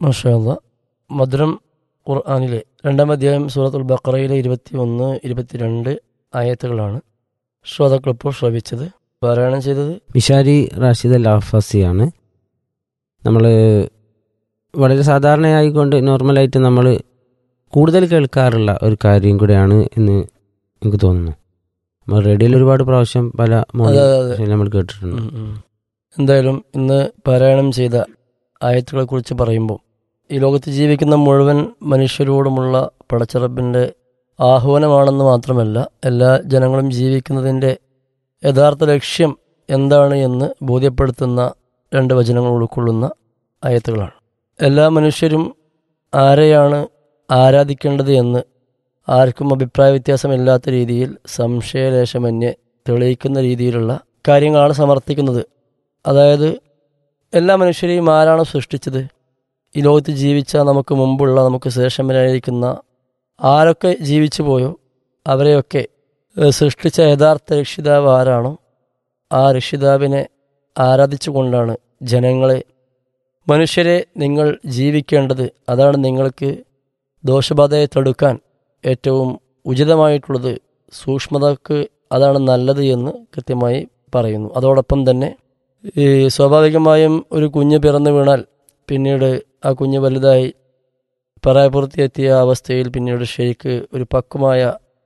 മാഷാല്ല മധുരം ഖുർആാനിലെ രണ്ടാം അധ്യായം സൂറത്തുൽ ബക്കറയിലെ ഇരുപത്തി ഒന്ന് ഇരുപത്തിരണ്ട് ആയത്തുകളാണ് ശ്രോതാക്കൾ ഇപ്പോൾ ശ്രവിച്ചത് പാരായണം ചെയ്തത് മിഷാരി റാഷിദ് അൽ ആഫാസിയാണ് നമ്മൾ വളരെ സാധാരണയായിക്കൊണ്ട് നോർമലായിട്ട് നമ്മൾ കൂടുതൽ കേൾക്കാറുള്ള ഒരു കാര്യം കൂടെയാണ് എന്ന് എനിക്ക് തോന്നുന്നു നമ്മൾ റേഡിയോയിൽ ഒരുപാട് പ്രാവശ്യം പല അതെ, അതെ, അതെ. നമ്മൾ കേട്ടിട്ടുണ്ട് ഉം, ഉം. എന്തായാലും ഇന്ന് പാരായണം ചെയ്ത ആയത്തുകളെക്കുറിച്ച് പറയുമ്പോൾ ഈ ലോകത്ത് ജീവിക്കുന്ന മുഴുവൻ മനുഷ്യരോടുമുള്ള പടച്ചിറപ്പിൻ്റെ ആഹ്വാനമാണെന്ന് മാത്രമല്ല എല്ലാ ജനങ്ങളും ജീവിക്കുന്നതിൻ്റെ യഥാർത്ഥ ലക്ഷ്യം എന്താണ് എന്ന് ബോധ്യപ്പെടുത്തുന്ന രണ്ട് വചനങ്ങൾ ഉൾക്കൊള്ളുന്ന ആയത്തുകളാണ് എല്ലാ മനുഷ്യരും ആരെയാണ് ആരാധിക്കേണ്ടത് എന്ന് ആർക്കും അഭിപ്രായ വ്യത്യാസമില്ലാത്ത രീതിയിൽ സംശയലേശമന്യേ തെളിയിക്കുന്ന രീതിയിലുള്ള കാര്യങ്ങളാണ് സമർത്ഥിക്കുന്നത് അതായത് എല്ലാ മനുഷ്യരെയും ആരാണ് സൃഷ്ടിച്ചത് ഈ ലോകത്ത് ജീവിച്ച നമുക്ക് മുമ്പുള്ള നമുക്ക് ശേഷമില്ലായിരിക്കുന്ന ആരൊക്കെ ജീവിച്ചു പോയോ അവരെയൊക്കെ ഏഹ്, സൃഷ്ടിച്ച യഥാർത്ഥ രക്ഷിതാവ് ആരാണോ ആ രക്ഷിതാവിനെ ആരാധിച്ചുകൊണ്ടാണ് ജനങ്ങളെ മനുഷ്യരെ നിങ്ങൾ ജീവിക്കേണ്ടത് അതാണ് നിങ്ങൾക്ക് ദോഷബാധയെ തടുക്കാൻ ഏറ്റവും ഉചിതമായിട്ടുള്ളത് സൂക്ഷ്മതക്ക് അതാണ് നല്ലത് എന്ന് കൃത്യമായി പറയുന്നു അതോടൊപ്പം തന്നെ ഈ സ്വാഭാവികമായും ഒരു കുഞ്ഞ് പിറന്നു വീണാൽ പിന്നീട് ആ കുഞ്ഞ് വലുതായി പ്രായപൂർത്തിയെത്തിയ അവസ്ഥയിൽ പിന്നീട് ശരിക്ക് ഒരു പക്വമായ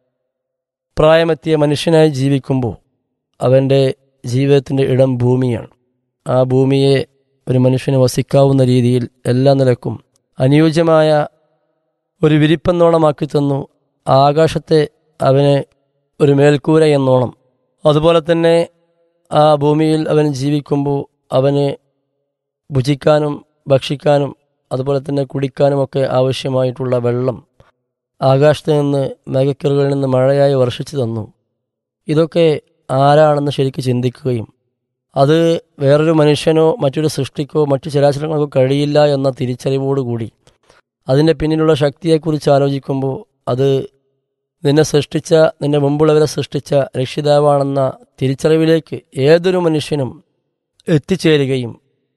പ്രായമെത്തിയ മനുഷ്യനായി ജീവിക്കുമ്പോൾ അവൻ്റെ ജീവിതത്തിൻ്റെ ഇടം ഭൂമിയാണ് ആ ഭൂമിയെ ഒരു മനുഷ്യന് വസിക്കാവുന്ന രീതിയിൽ എല്ലാ നിലക്കും അനുയോജ്യമായ ഒരു വിരിപ്പെന്നോണമാക്കി തന്നു ആകാശത്തെ അവന് ഒരു മേൽക്കൂര എന്നോണം അതുപോലെ തന്നെ ആ ഭൂമിയിൽ അവൻ ജീവിക്കുമ്പോൾ അവന് ഭുജിക്കാനും ഭക്ഷിക്കാനും അതുപോലെ തന്നെ കുടിക്കാനുമൊക്കെ ആവശ്യമായിട്ടുള്ള വെള്ളം ആകാശത്ത് നിന്ന് മേഘക്കറുകളിൽ നിന്ന് മഴയായി വർഷിച്ചു തന്നു ഇതൊക്കെ ആരാണെന്ന് ശരിക്ക് ചിന്തിക്കുകയും അത് വേറൊരു മനുഷ്യനോ മറ്റൊരു സൃഷ്ടിക്കോ മറ്റു ചരാചരങ്ങൾക്കോ കഴിയില്ല എന്ന തിരിച്ചറിവോടുകൂടി അതിൻ്റെ പിന്നിലുള്ള ശക്തിയെക്കുറിച്ച് ആലോചിക്കുമ്പോൾ അത് നിന്നെ സൃഷ്ടിച്ച നിന്റെ മുമ്പുള്ളവരെ സൃഷ്ടിച്ച രക്ഷിതാവാണെന്ന തിരിച്ചറിവിലേക്ക് ഏതൊരു മനുഷ്യനും എത്തിച്ചേരുകയും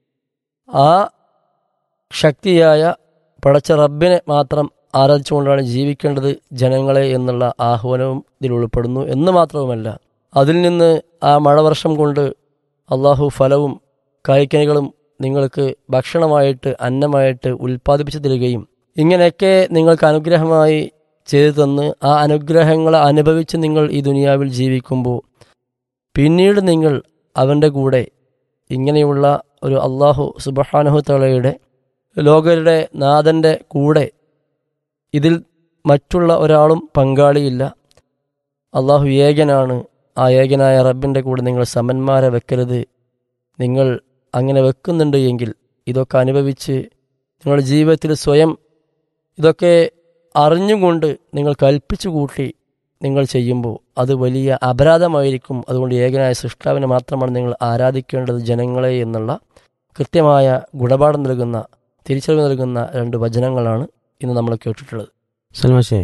ആ ശക്തിയായ പടച്ച റബ്ബിനെ മാത്രം ആരാധിച്ചുകൊണ്ടാണ് ജീവിക്കേണ്ടത് ജനങ്ങളെ എന്നുള്ള ആഹ്വാനവും ഇതിൽ ഉൾപ്പെടുന്നു എന്ന് മാത്രവുമല്ല അതിൽ നിന്ന് ആ മഴവർഷം കൊണ്ട് അള്ളാഹു ഫലവും കായ്ക്കനികളും നിങ്ങൾക്ക് ഭക്ഷണമായിട്ട് അന്നമായിട്ട് ഉൽപ്പാദിപ്പിച്ചു തരികയും ഇങ്ങനെയൊക്കെ നിങ്ങൾക്ക് അനുഗ്രഹമായി ചെയ്തു തന്ന് ആ അനുഗ്രഹങ്ങളെ അനുഭവിച്ച് നിങ്ങൾ ഈ ദുനിയാവിൽ ജീവിക്കുമ്പോൾ പിന്നീട് നിങ്ങൾ അവൻ്റെ കൂടെ ഇങ്ങനെയുള്ള ഒരു അള്ളാഹു സുബഹാനഹു തളയുടെ ലോകരുടെ നാഥൻ്റെ കൂടെ ഇതിൽ മറ്റുള്ള ഒരാളും പങ്കാളിയില്ല അള്ളാഹു ഏകനാണ് ആ ഏകനായ റബ്ബിൻ്റെ കൂടെ നിങ്ങൾ സമന്മാരെ വെക്കരുത് നിങ്ങൾ അങ്ങനെ വെക്കുന്നുണ്ട് എങ്കിൽ ഇതൊക്കെ അനുഭവിച്ച് നിങ്ങളുടെ ജീവിതത്തിൽ സ്വയം ഇതൊക്കെ അറിഞ്ഞുകൊണ്ട് നിങ്ങൾ കൽപ്പിച്ചു കൂട്ടി നിങ്ങൾ ചെയ്യുമ്പോൾ അത് വലിയ അപരാധമായിരിക്കും അതുകൊണ്ട് ഏകനായ സൃഷ്ടാവിനെ മാത്രമാണ് നിങ്ങൾ ആരാധിക്കേണ്ടത് ജനങ്ങളെ എന്നുള്ള കൃത്യമായ ഗുണപാഠം നൽകുന്ന തിരിച്ചറിവ് നൽകുന്ന രണ്ട് വചനങ്ങളാണ് ഇന്ന് നമ്മൾ കേട്ടിട്ടുള്ളത് സൽമാഷേ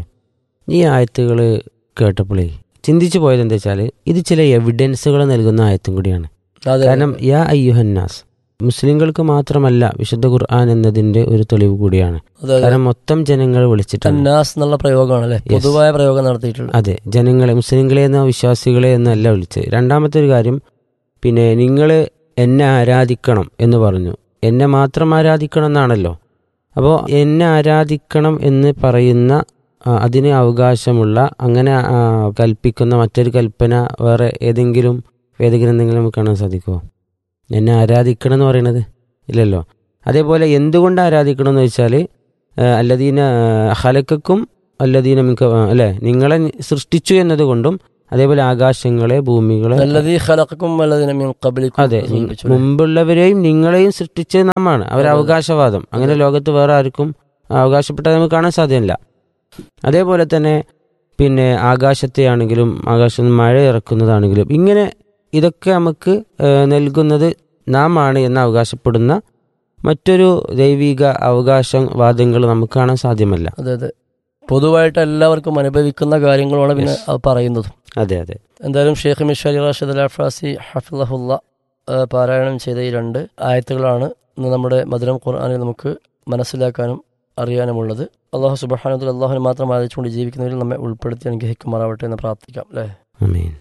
ഈ ആയത്തുകൾ കേട്ടപ്പോഴേ ചിന്തിച്ചു പോയത് എന്താ വെച്ചാൽ ഇത് ചില എവിഡൻസുകൾ നൽകുന്ന ആയത്തും കൂടിയാണ് അതെ കാരണം യാ അയ്യുഹന്നാസ് മുസ്ലിങ്ങൾക്ക് മാത്രമല്ല വിശുദ്ധ ഖുർആൻ എന്നതിന്റെ ഒരു തെളിവ് കൂടിയാണ് അതെ അതെ കാരണം മൊത്തം ജനങ്ങൾ വിളിച്ചിട്ടുണ്ട് അന്നാസ് എന്നുള്ള പ്രയോഗമാണ് അല്ലെ Yes. പൊതുവായ പ്രയോഗം നടത്തിയിട്ടുള്ളത് അതെ ജനങ്ങളെ മുസ്ലിങ്ങളെ എന്നോ വിശ്വാസികളെ എന്നല്ല വിളിച്ചത് രണ്ടാമത്തെ ഒരു കാര്യം പിന്നെ നിങ്ങൾ എന്നെ ആരാധിക്കണം എന്ന് പറഞ്ഞു എന്നെ മാത്രം ആരാധിക്കണം എന്നാണല്ലോ അപ്പോൾ എന്നെ ആരാധിക്കണം എന്ന് പറയുന്ന ആ, അതിന് അവകാശമുള്ള അങ്ങനെ ആ, കൽപ്പിക്കുന്ന മറ്റൊരു കൽപ്പന വേറെ ഏതെങ്കിലും വേദഗ്രന്ഥങ്ങളിൽ നമുക്ക് കാണാൻ സാധിക്കുമോ എന്നെ ആരാധിക്കണം എന്ന് പറയുന്നത് ഇല്ലല്ലോ അതേപോലെ എന്തുകൊണ്ട് ആരാധിക്കണം എന്ന് വെച്ചാൽ അല്ലദീന ഹലക്കും അല്ലദീന മിക്ക അല്ലെ നിങ്ങളെ സൃഷ്ടിച്ചു എന്നതുകൊണ്ടും അതേപോലെ ആകാശങ്ങളെ ഭൂമികളെ നല്ലതീ ഖലഖക്കും വല്ലതിനെ മിൻ ഖബ്ലിക്കും അതെ എന്ന് നി- സൂചിപ്പിച്ചു. മുമ്പുള്ളവരെയും നിങ്ങളെയും സൃഷ്ടിച്ചത് നമ്മാണ് അവർ അവകാശവാദം അങ്ങനെ ലോകത്ത് വേറെ ആർക്കും അവകാശപ്പെട്ടത് നമുക്ക് കാണാൻ സാധ്യമല്ല അതേപോലെ തന്നെ പിന്നെ ആകാശത്തെ ആണെങ്കിലും ആകാശത്ത് നിന്ന് മഴ ഇറക്കുന്നതാണെങ്കിലും ഇങ്ങനെ ഇതൊക്കെ നമുക്ക് ഏഹ്, നൽകുന്നത് നാം ആണ് എന്ന് അവകാശപ്പെടുന്ന മറ്റൊരു ദൈവിക അവകാശവാദങ്ങൾ നമുക്ക് കാണാൻ സാധ്യമല്ല അതെ അതെ പൊതുവായിട്ട് എല്ലാവർക്കും അനുഭവിക്കുന്ന കാര്യങ്ങളാണ് പിന്നെ Yes. അത് പറയുന്നതും അതെ അതെ എന്തായാലും ഷെയ്ഖ് മിഷാലി റാഷിദ് അൽ അഫ്രാസി ഹഫിളഹുല്ല പാരായണം ചെയ്ത ഈ രണ്ട് ആയത്തുകളാണ് ഇന്ന് നമ്മുടെ മധുരം ഖുർആാനിൽ നമുക്ക് മനസ്സിലാക്കാനും അറിയാനുമുള്ളത് അള്ളാഹു സുബഹാനത്തിൽ അള്ളാഹുവിനെ മാത്രം ആലോചിച്ചുകൊണ്ട് ജീവിക്കുന്നവരിൽ നമ്മെ ഉൾപ്പെടുത്തി അനുഗ്രഹിക്കുമാറാവട്ടെ എന്ന് പ്രാർത്ഥിക്കാം അല്ലേ അമീൻ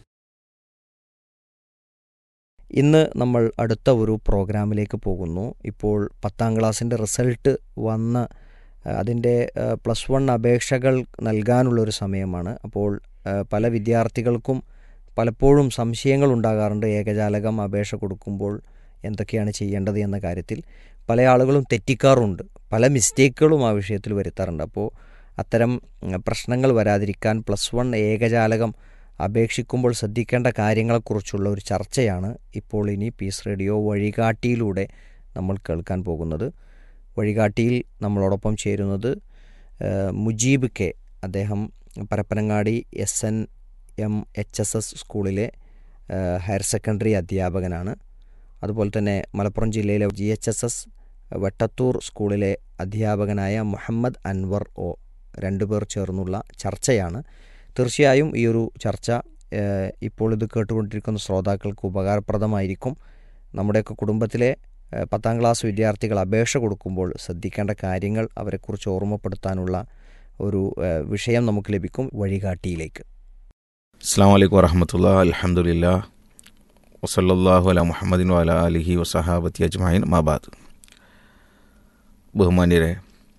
ഇന്ന് നമ്മൾ അടുത്ത ഒരു പ്രോഗ്രാമിലേക്ക് പോകുന്നു ഇപ്പോൾ പത്താം ക്ലാസ്സിൻ്റെ റിസൾട്ട് വന്ന് അതിൻ്റെ പ്ലസ് വൺ അപേക്ഷകൾ നൽകാനുള്ളൊരു സമയമാണ് അപ്പോൾ ആ, പല വിദ്യാർത്ഥികൾക്കും പലപ്പോഴും സംശയങ്ങൾ ഉണ്ടാകാറുണ്ട് ഏകജാലകം അപേക്ഷ കൊടുക്കുമ്പോൾ എന്തൊക്കെയാണ് ചെയ്യേണ്ടത് എന്ന കാര്യത്തിൽ പല ആളുകളും തെറ്റിക്കാറുണ്ട് പല മിസ്റ്റേക്കുകളും ആ വിഷയത്തിൽ വരുത്താറുണ്ട് അപ്പോൾ അത്തരം ഉം, പ്രശ്നങ്ങൾ വരാതിരിക്കാൻ പ്ലസ് വൺ ഏകജാലകം അപേക്ഷിക്കുമ്പോൾ ശ്രദ്ധിക്കേണ്ട കാര്യങ്ങളെക്കുറിച്ചുള്ള ഒരു ചർച്ചയാണ് ഇപ്പോൾ ഇനി പീസ് റേഡിയോ വഴികാട്ടിയിലൂടെ നമ്മൾ കേൾക്കാൻ പോകുന്നത് വഴികാട്ടിയിൽ നമ്മളോടൊപ്പം ചേരുന്നത് ആ, മുജീബ് കെ അദ്ദേഹം Parappanangadi S N M H S S സ്കൂളിലെ ആ, ഹയർ സെക്കൻഡറി അധ്യാപകനാണ് അതുപോലെ തന്നെ മലപ്പുറം ജില്ലയിലെ G H S S Vettathur സ്കൂളിലെ അധ്യാപകനായ മുഹമ്മദ് അൻവർ ഒ രണ്ടുപേർ ചേർന്നുള്ള ചർച്ചയാണ് തീർച്ചയായും ഈ ഒരു ചർച്ച ഏഹ്, ഇപ്പോൾ ഇത് കേട്ടുകൊണ്ടിരിക്കുന്ന ശ്രോതാക്കൾക്ക് ഉപകാരപ്രദമായിരിക്കും നമ്മുടെയൊക്കെ കുടുംബത്തിലെ ഏഹ്, പത്താം ക്ലാസ് വിദ്യാർത്ഥികൾ അപേക്ഷ കൊടുക്കുമ്പോൾ ശ്രദ്ധിക്കേണ്ട കാര്യങ്ങൾ അവരെക്കുറിച്ച് ഓർമ്മപ്പെടുത്താനുള്ള ഒരു ഏഹ്, വിഷയം നമുക്ക് ലഭിക്കും വഴികാട്ടിയിലേക്ക് അസ്സാം വലൈക്കും വറഹമത്തുള്ള അലഹമുല്ല വസല്ലാഹു അല മുഹമ്മദിൻ വല അലിഹി വസഹാബത്തി അജ്മായിൻ മാബാദ് ബഹുമാന്യരെ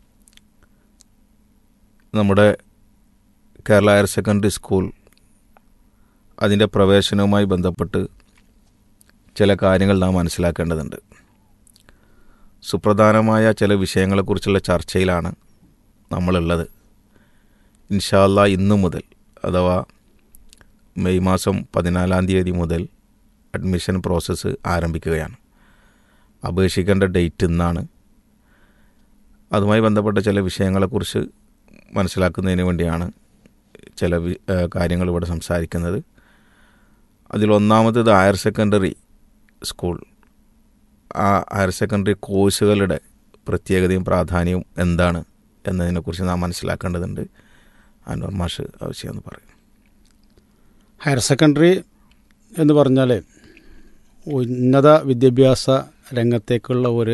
നമ്മുടെ കേരള ഹയർ സെക്കൻഡറി സ്കൂൾ അതിൻ്റെ പ്രവേശനവുമായി ബന്ധപ്പെട്ട് ചില കാര്യങ്ങൾ നാം മനസ്സിലാക്കേണ്ടതുണ്ട് സുപ്രധാനമായ ചില വിഷയങ്ങളെക്കുറിച്ചുള്ള ചർച്ചയിലാണ് നമ്മളുള്ളത് ഇൻഷാല്ല ഇന്നു മുതൽ അഥവാ മെയ് മാസം പതിനാലാം തീയതി മുതൽ അഡ്മിഷൻ പ്രോസസ്സ് ആരംഭിക്കുകയാണ് അപേക്ഷിക്കേണ്ട ഡേറ്റ് ഇന്നാണ് അതുമായി ബന്ധപ്പെട്ട ചില വിഷയങ്ങളെക്കുറിച്ച് മനസ്സിലാക്കുന്നതിന് വേണ്ടിയാണ് ചില വി- ഏഹ് കാര്യങ്ങൾ ഇവിടെ സംസാരിക്കുന്നത് അതിലൊന്നാമത്തേത് ഹയർ സെക്കൻഡറി സ്കൂൾ ആ ഹയർ സെക്കൻഡറി കോഴ്സുകളുടെ പ്രത്യേകതയും പ്രാധാന്യവും എന്താണ് എന്നതിനെക്കുറിച്ച് നാം മനസ്സിലാക്കേണ്ടതുണ്ട് അൻവർ മാഷ് ആവശ്യം എന്ന് പറയും ഹയർ സെക്കൻഡറി എന്ന് പറഞ്ഞാൽ ഉന്നത വിദ്യാഭ്യാസ രംഗത്തേക്കുള്ള ഒരു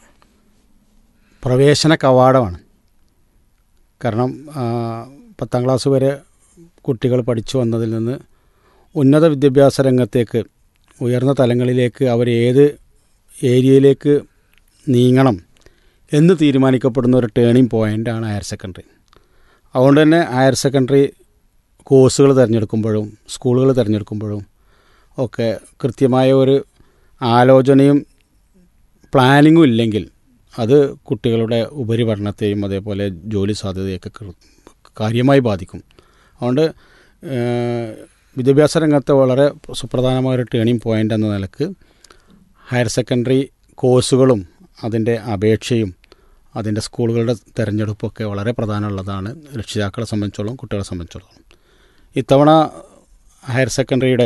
പ്രവേശന കവാടമാണ് കാരണം ആ, പത്താം ക്ലാസ് വരെ കുട്ടികൾ പഠിച്ചു വന്നതിൽ നിന്ന് ഉന്നത വിദ്യാഭ്യാസ രംഗത്തേക്ക് ഉയർന്ന തലങ്ങളിലേക്ക് അവർ ഏത് ഏരിയയിലേക്ക് നീങ്ങണം എന്ന് തീരുമാനിക്കപ്പെടുന്ന ഒരു ടേണിംഗ് പോയിൻ്റാണ് ഹയർ സെക്കൻഡറി അതുകൊണ്ട് തന്നെ ഹയർ സെക്കൻഡറി കോഴ്സുകൾ തിരഞ്ഞെടുക്കുമ്പോഴും സ്കൂളുകൾ തിരഞ്ഞെടുക്കുമ്പോഴും ഒക്കെ കൃത്യമായ ഒരു ആലോചനയും പ്ലാനിങ്ങും ഇല്ലെങ്കിൽ അത് കുട്ടികളുടെ ഉപരിപഠനത്തെയും അതേപോലെ ജോലി സാധ്യതയൊക്കെ കൃ- കാര്യമായി ബാധിക്കും അതുകൊണ്ട് ഏഹ്, വിദ്യാഭ്യാസ രംഗത്തെ വളരെ സുപ്രധാനമായ ഒരു ടേണിംഗ് പോയിൻ്റ് എന്ന നിലക്ക് ഹയർ സെക്കൻഡറി കോഴ്സുകളും അതിൻ്റെ അപേക്ഷയും അതിൻ്റെ സ്കൂളുകളുടെ തിരഞ്ഞെടുപ്പൊക്കെ വളരെ പ്രധാനമുള്ളതാണ് രക്ഷിതാക്കളെ സംബന്ധിച്ചോളം കുട്ടികളെ സംബന്ധിച്ചോളം ഇത്തവണ ഹയർ സെക്കൻഡറിയുടെ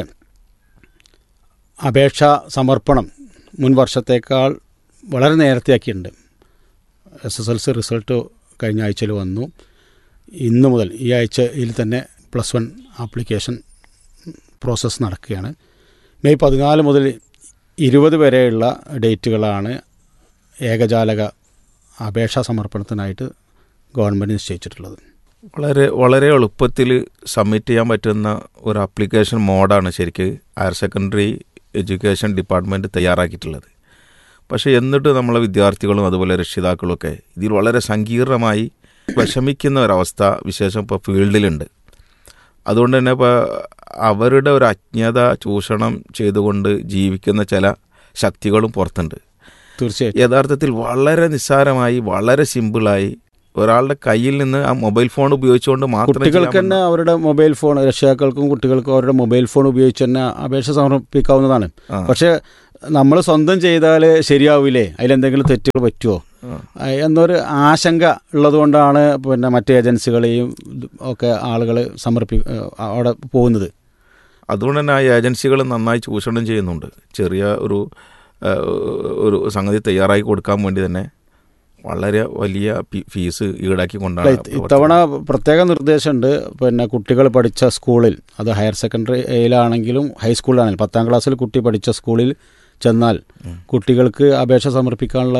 അപേക്ഷാ സമർപ്പണം മുൻ വർഷത്തേക്കാൾ വളരെ നേരത്തെയാക്കിയിട്ടുണ്ട് S S L C result കഴിഞ്ഞ ആഴ്ചയിൽ വന്നു ഇന്ന് മുതൽ ഈ ആഴ്ചയിൽ തന്നെ പ്ലസ് വൺ ആപ്ലിക്കേഷൻ പ്രോസസ്സ് നടക്കുകയാണ് മെയ് പതിനാല് മുതൽ ഇരുപത് വരെയുള്ള ഡേറ്റുകളാണ് ഏകജാലക അപേക്ഷാ സമർപ്പണത്തിനായിട്ട് ഗവൺമെൻറ് നിശ്ചയിച്ചിട്ടുള്ളത് വളരെ വളരെ എളുപ്പത്തിൽ സബ്മിറ്റ് ചെയ്യാൻ പറ്റുന്ന ഒരു ആപ്ലിക്കേഷൻ മോഡാണ് ശരിക്ക് ഹയർ സെക്കൻഡറി എഡ്യൂക്കേഷൻ ഡിപ്പാർട്ട്മെൻറ്റ് തയ്യാറാക്കിയിട്ടുള്ളത് പക്ഷേ എന്നിട്ട് നമ്മളെ വിദ്യാർത്ഥികളും അതുപോലെ രക്ഷിതാക്കളൊക്കെ ഇതിൽ വളരെ സങ്കീർണമായി വിഷമിക്കുന്ന ഒരവസ്ഥ വിശേഷം ഇപ്പോൾ ഫീൽഡിലുണ്ട് അതുകൊണ്ട് തന്നെ ഇപ്പോൾ അവരുടെ ഒരു അജ്ഞത ചൂഷണം ചെയ്തുകൊണ്ട് ജീവിക്കുന്ന ചില ശക്തികളും പുറത്തുണ്ട് തീർച്ചയായിട്ടും യഥാർത്ഥത്തിൽ വളരെ നിസ്സാരമായി വളരെ സിമ്പിളായി ഒരാളുടെ കയ്യിൽ നിന്ന് ആ മൊബൈൽ ഫോൺ ഉപയോഗിച്ചുകൊണ്ട് മാത്രം കുട്ടികൾക്ക് ചെയ്യാൻ തന്നെ അവരുടെ മൊബൈൽ ഫോൺ രക്ഷിതാക്കൾക്കും കുട്ടികൾക്കും അവരുടെ മൊബൈൽ ഫോൺ ഉപയോഗിച്ച് തന്നെ അപേക്ഷ സമർപ്പിക്കാവുന്നതാണ് ആ. പക്ഷേ നമ്മൾ സ്വന്തം ചെയ്താൽ ശരിയാവില്ലേ അതിലെന്തെങ്കിലും തെറ്റുകൾ പറ്റുമോ ആ. ആ, എന്നൊരു ആശങ്ക ഉള്ളതുകൊണ്ടാണ് പിന്നെ മറ്റ് ഏജൻസികളെയും ഇത് ഒക്കെ ആളുകൾ സമർപ്പി അവിടെ പോകുന്നത് അതുകൊണ്ട് തന്നെ ആ ഏജൻസികൾ നന്നായി ചൂഷണം ചെയ്യുന്നുണ്ട് ചെറിയ ഒരു ആ, ഒരു സംഗതി തയ്യാറാക്കി കൊടുക്കാൻ വേണ്ടി തന്നെ വളരെ വലിയ പി- ഫീസ് ഈടാക്കി അല്ല, കൊണ്ടാണ് ഇത് ഇത്തവണ പ്രത്യേക നിർദ്ദേശമുണ്ട് പിന്നെ കുട്ടികൾ പഠിച്ച സ്കൂളിൽ അത് ഹയർ സെക്കൻഡറിയിലാണെങ്കിലും ഹൈസ്കൂളിലാണെങ്കിലും പത്താം ക്ലാസ്സിൽ കുട്ടി പഠിച്ച സ്കൂളിൽ ചെന്നാൽ കുട്ടികൾക്ക് അപേക്ഷ സമർപ്പിക്കാനുള്ള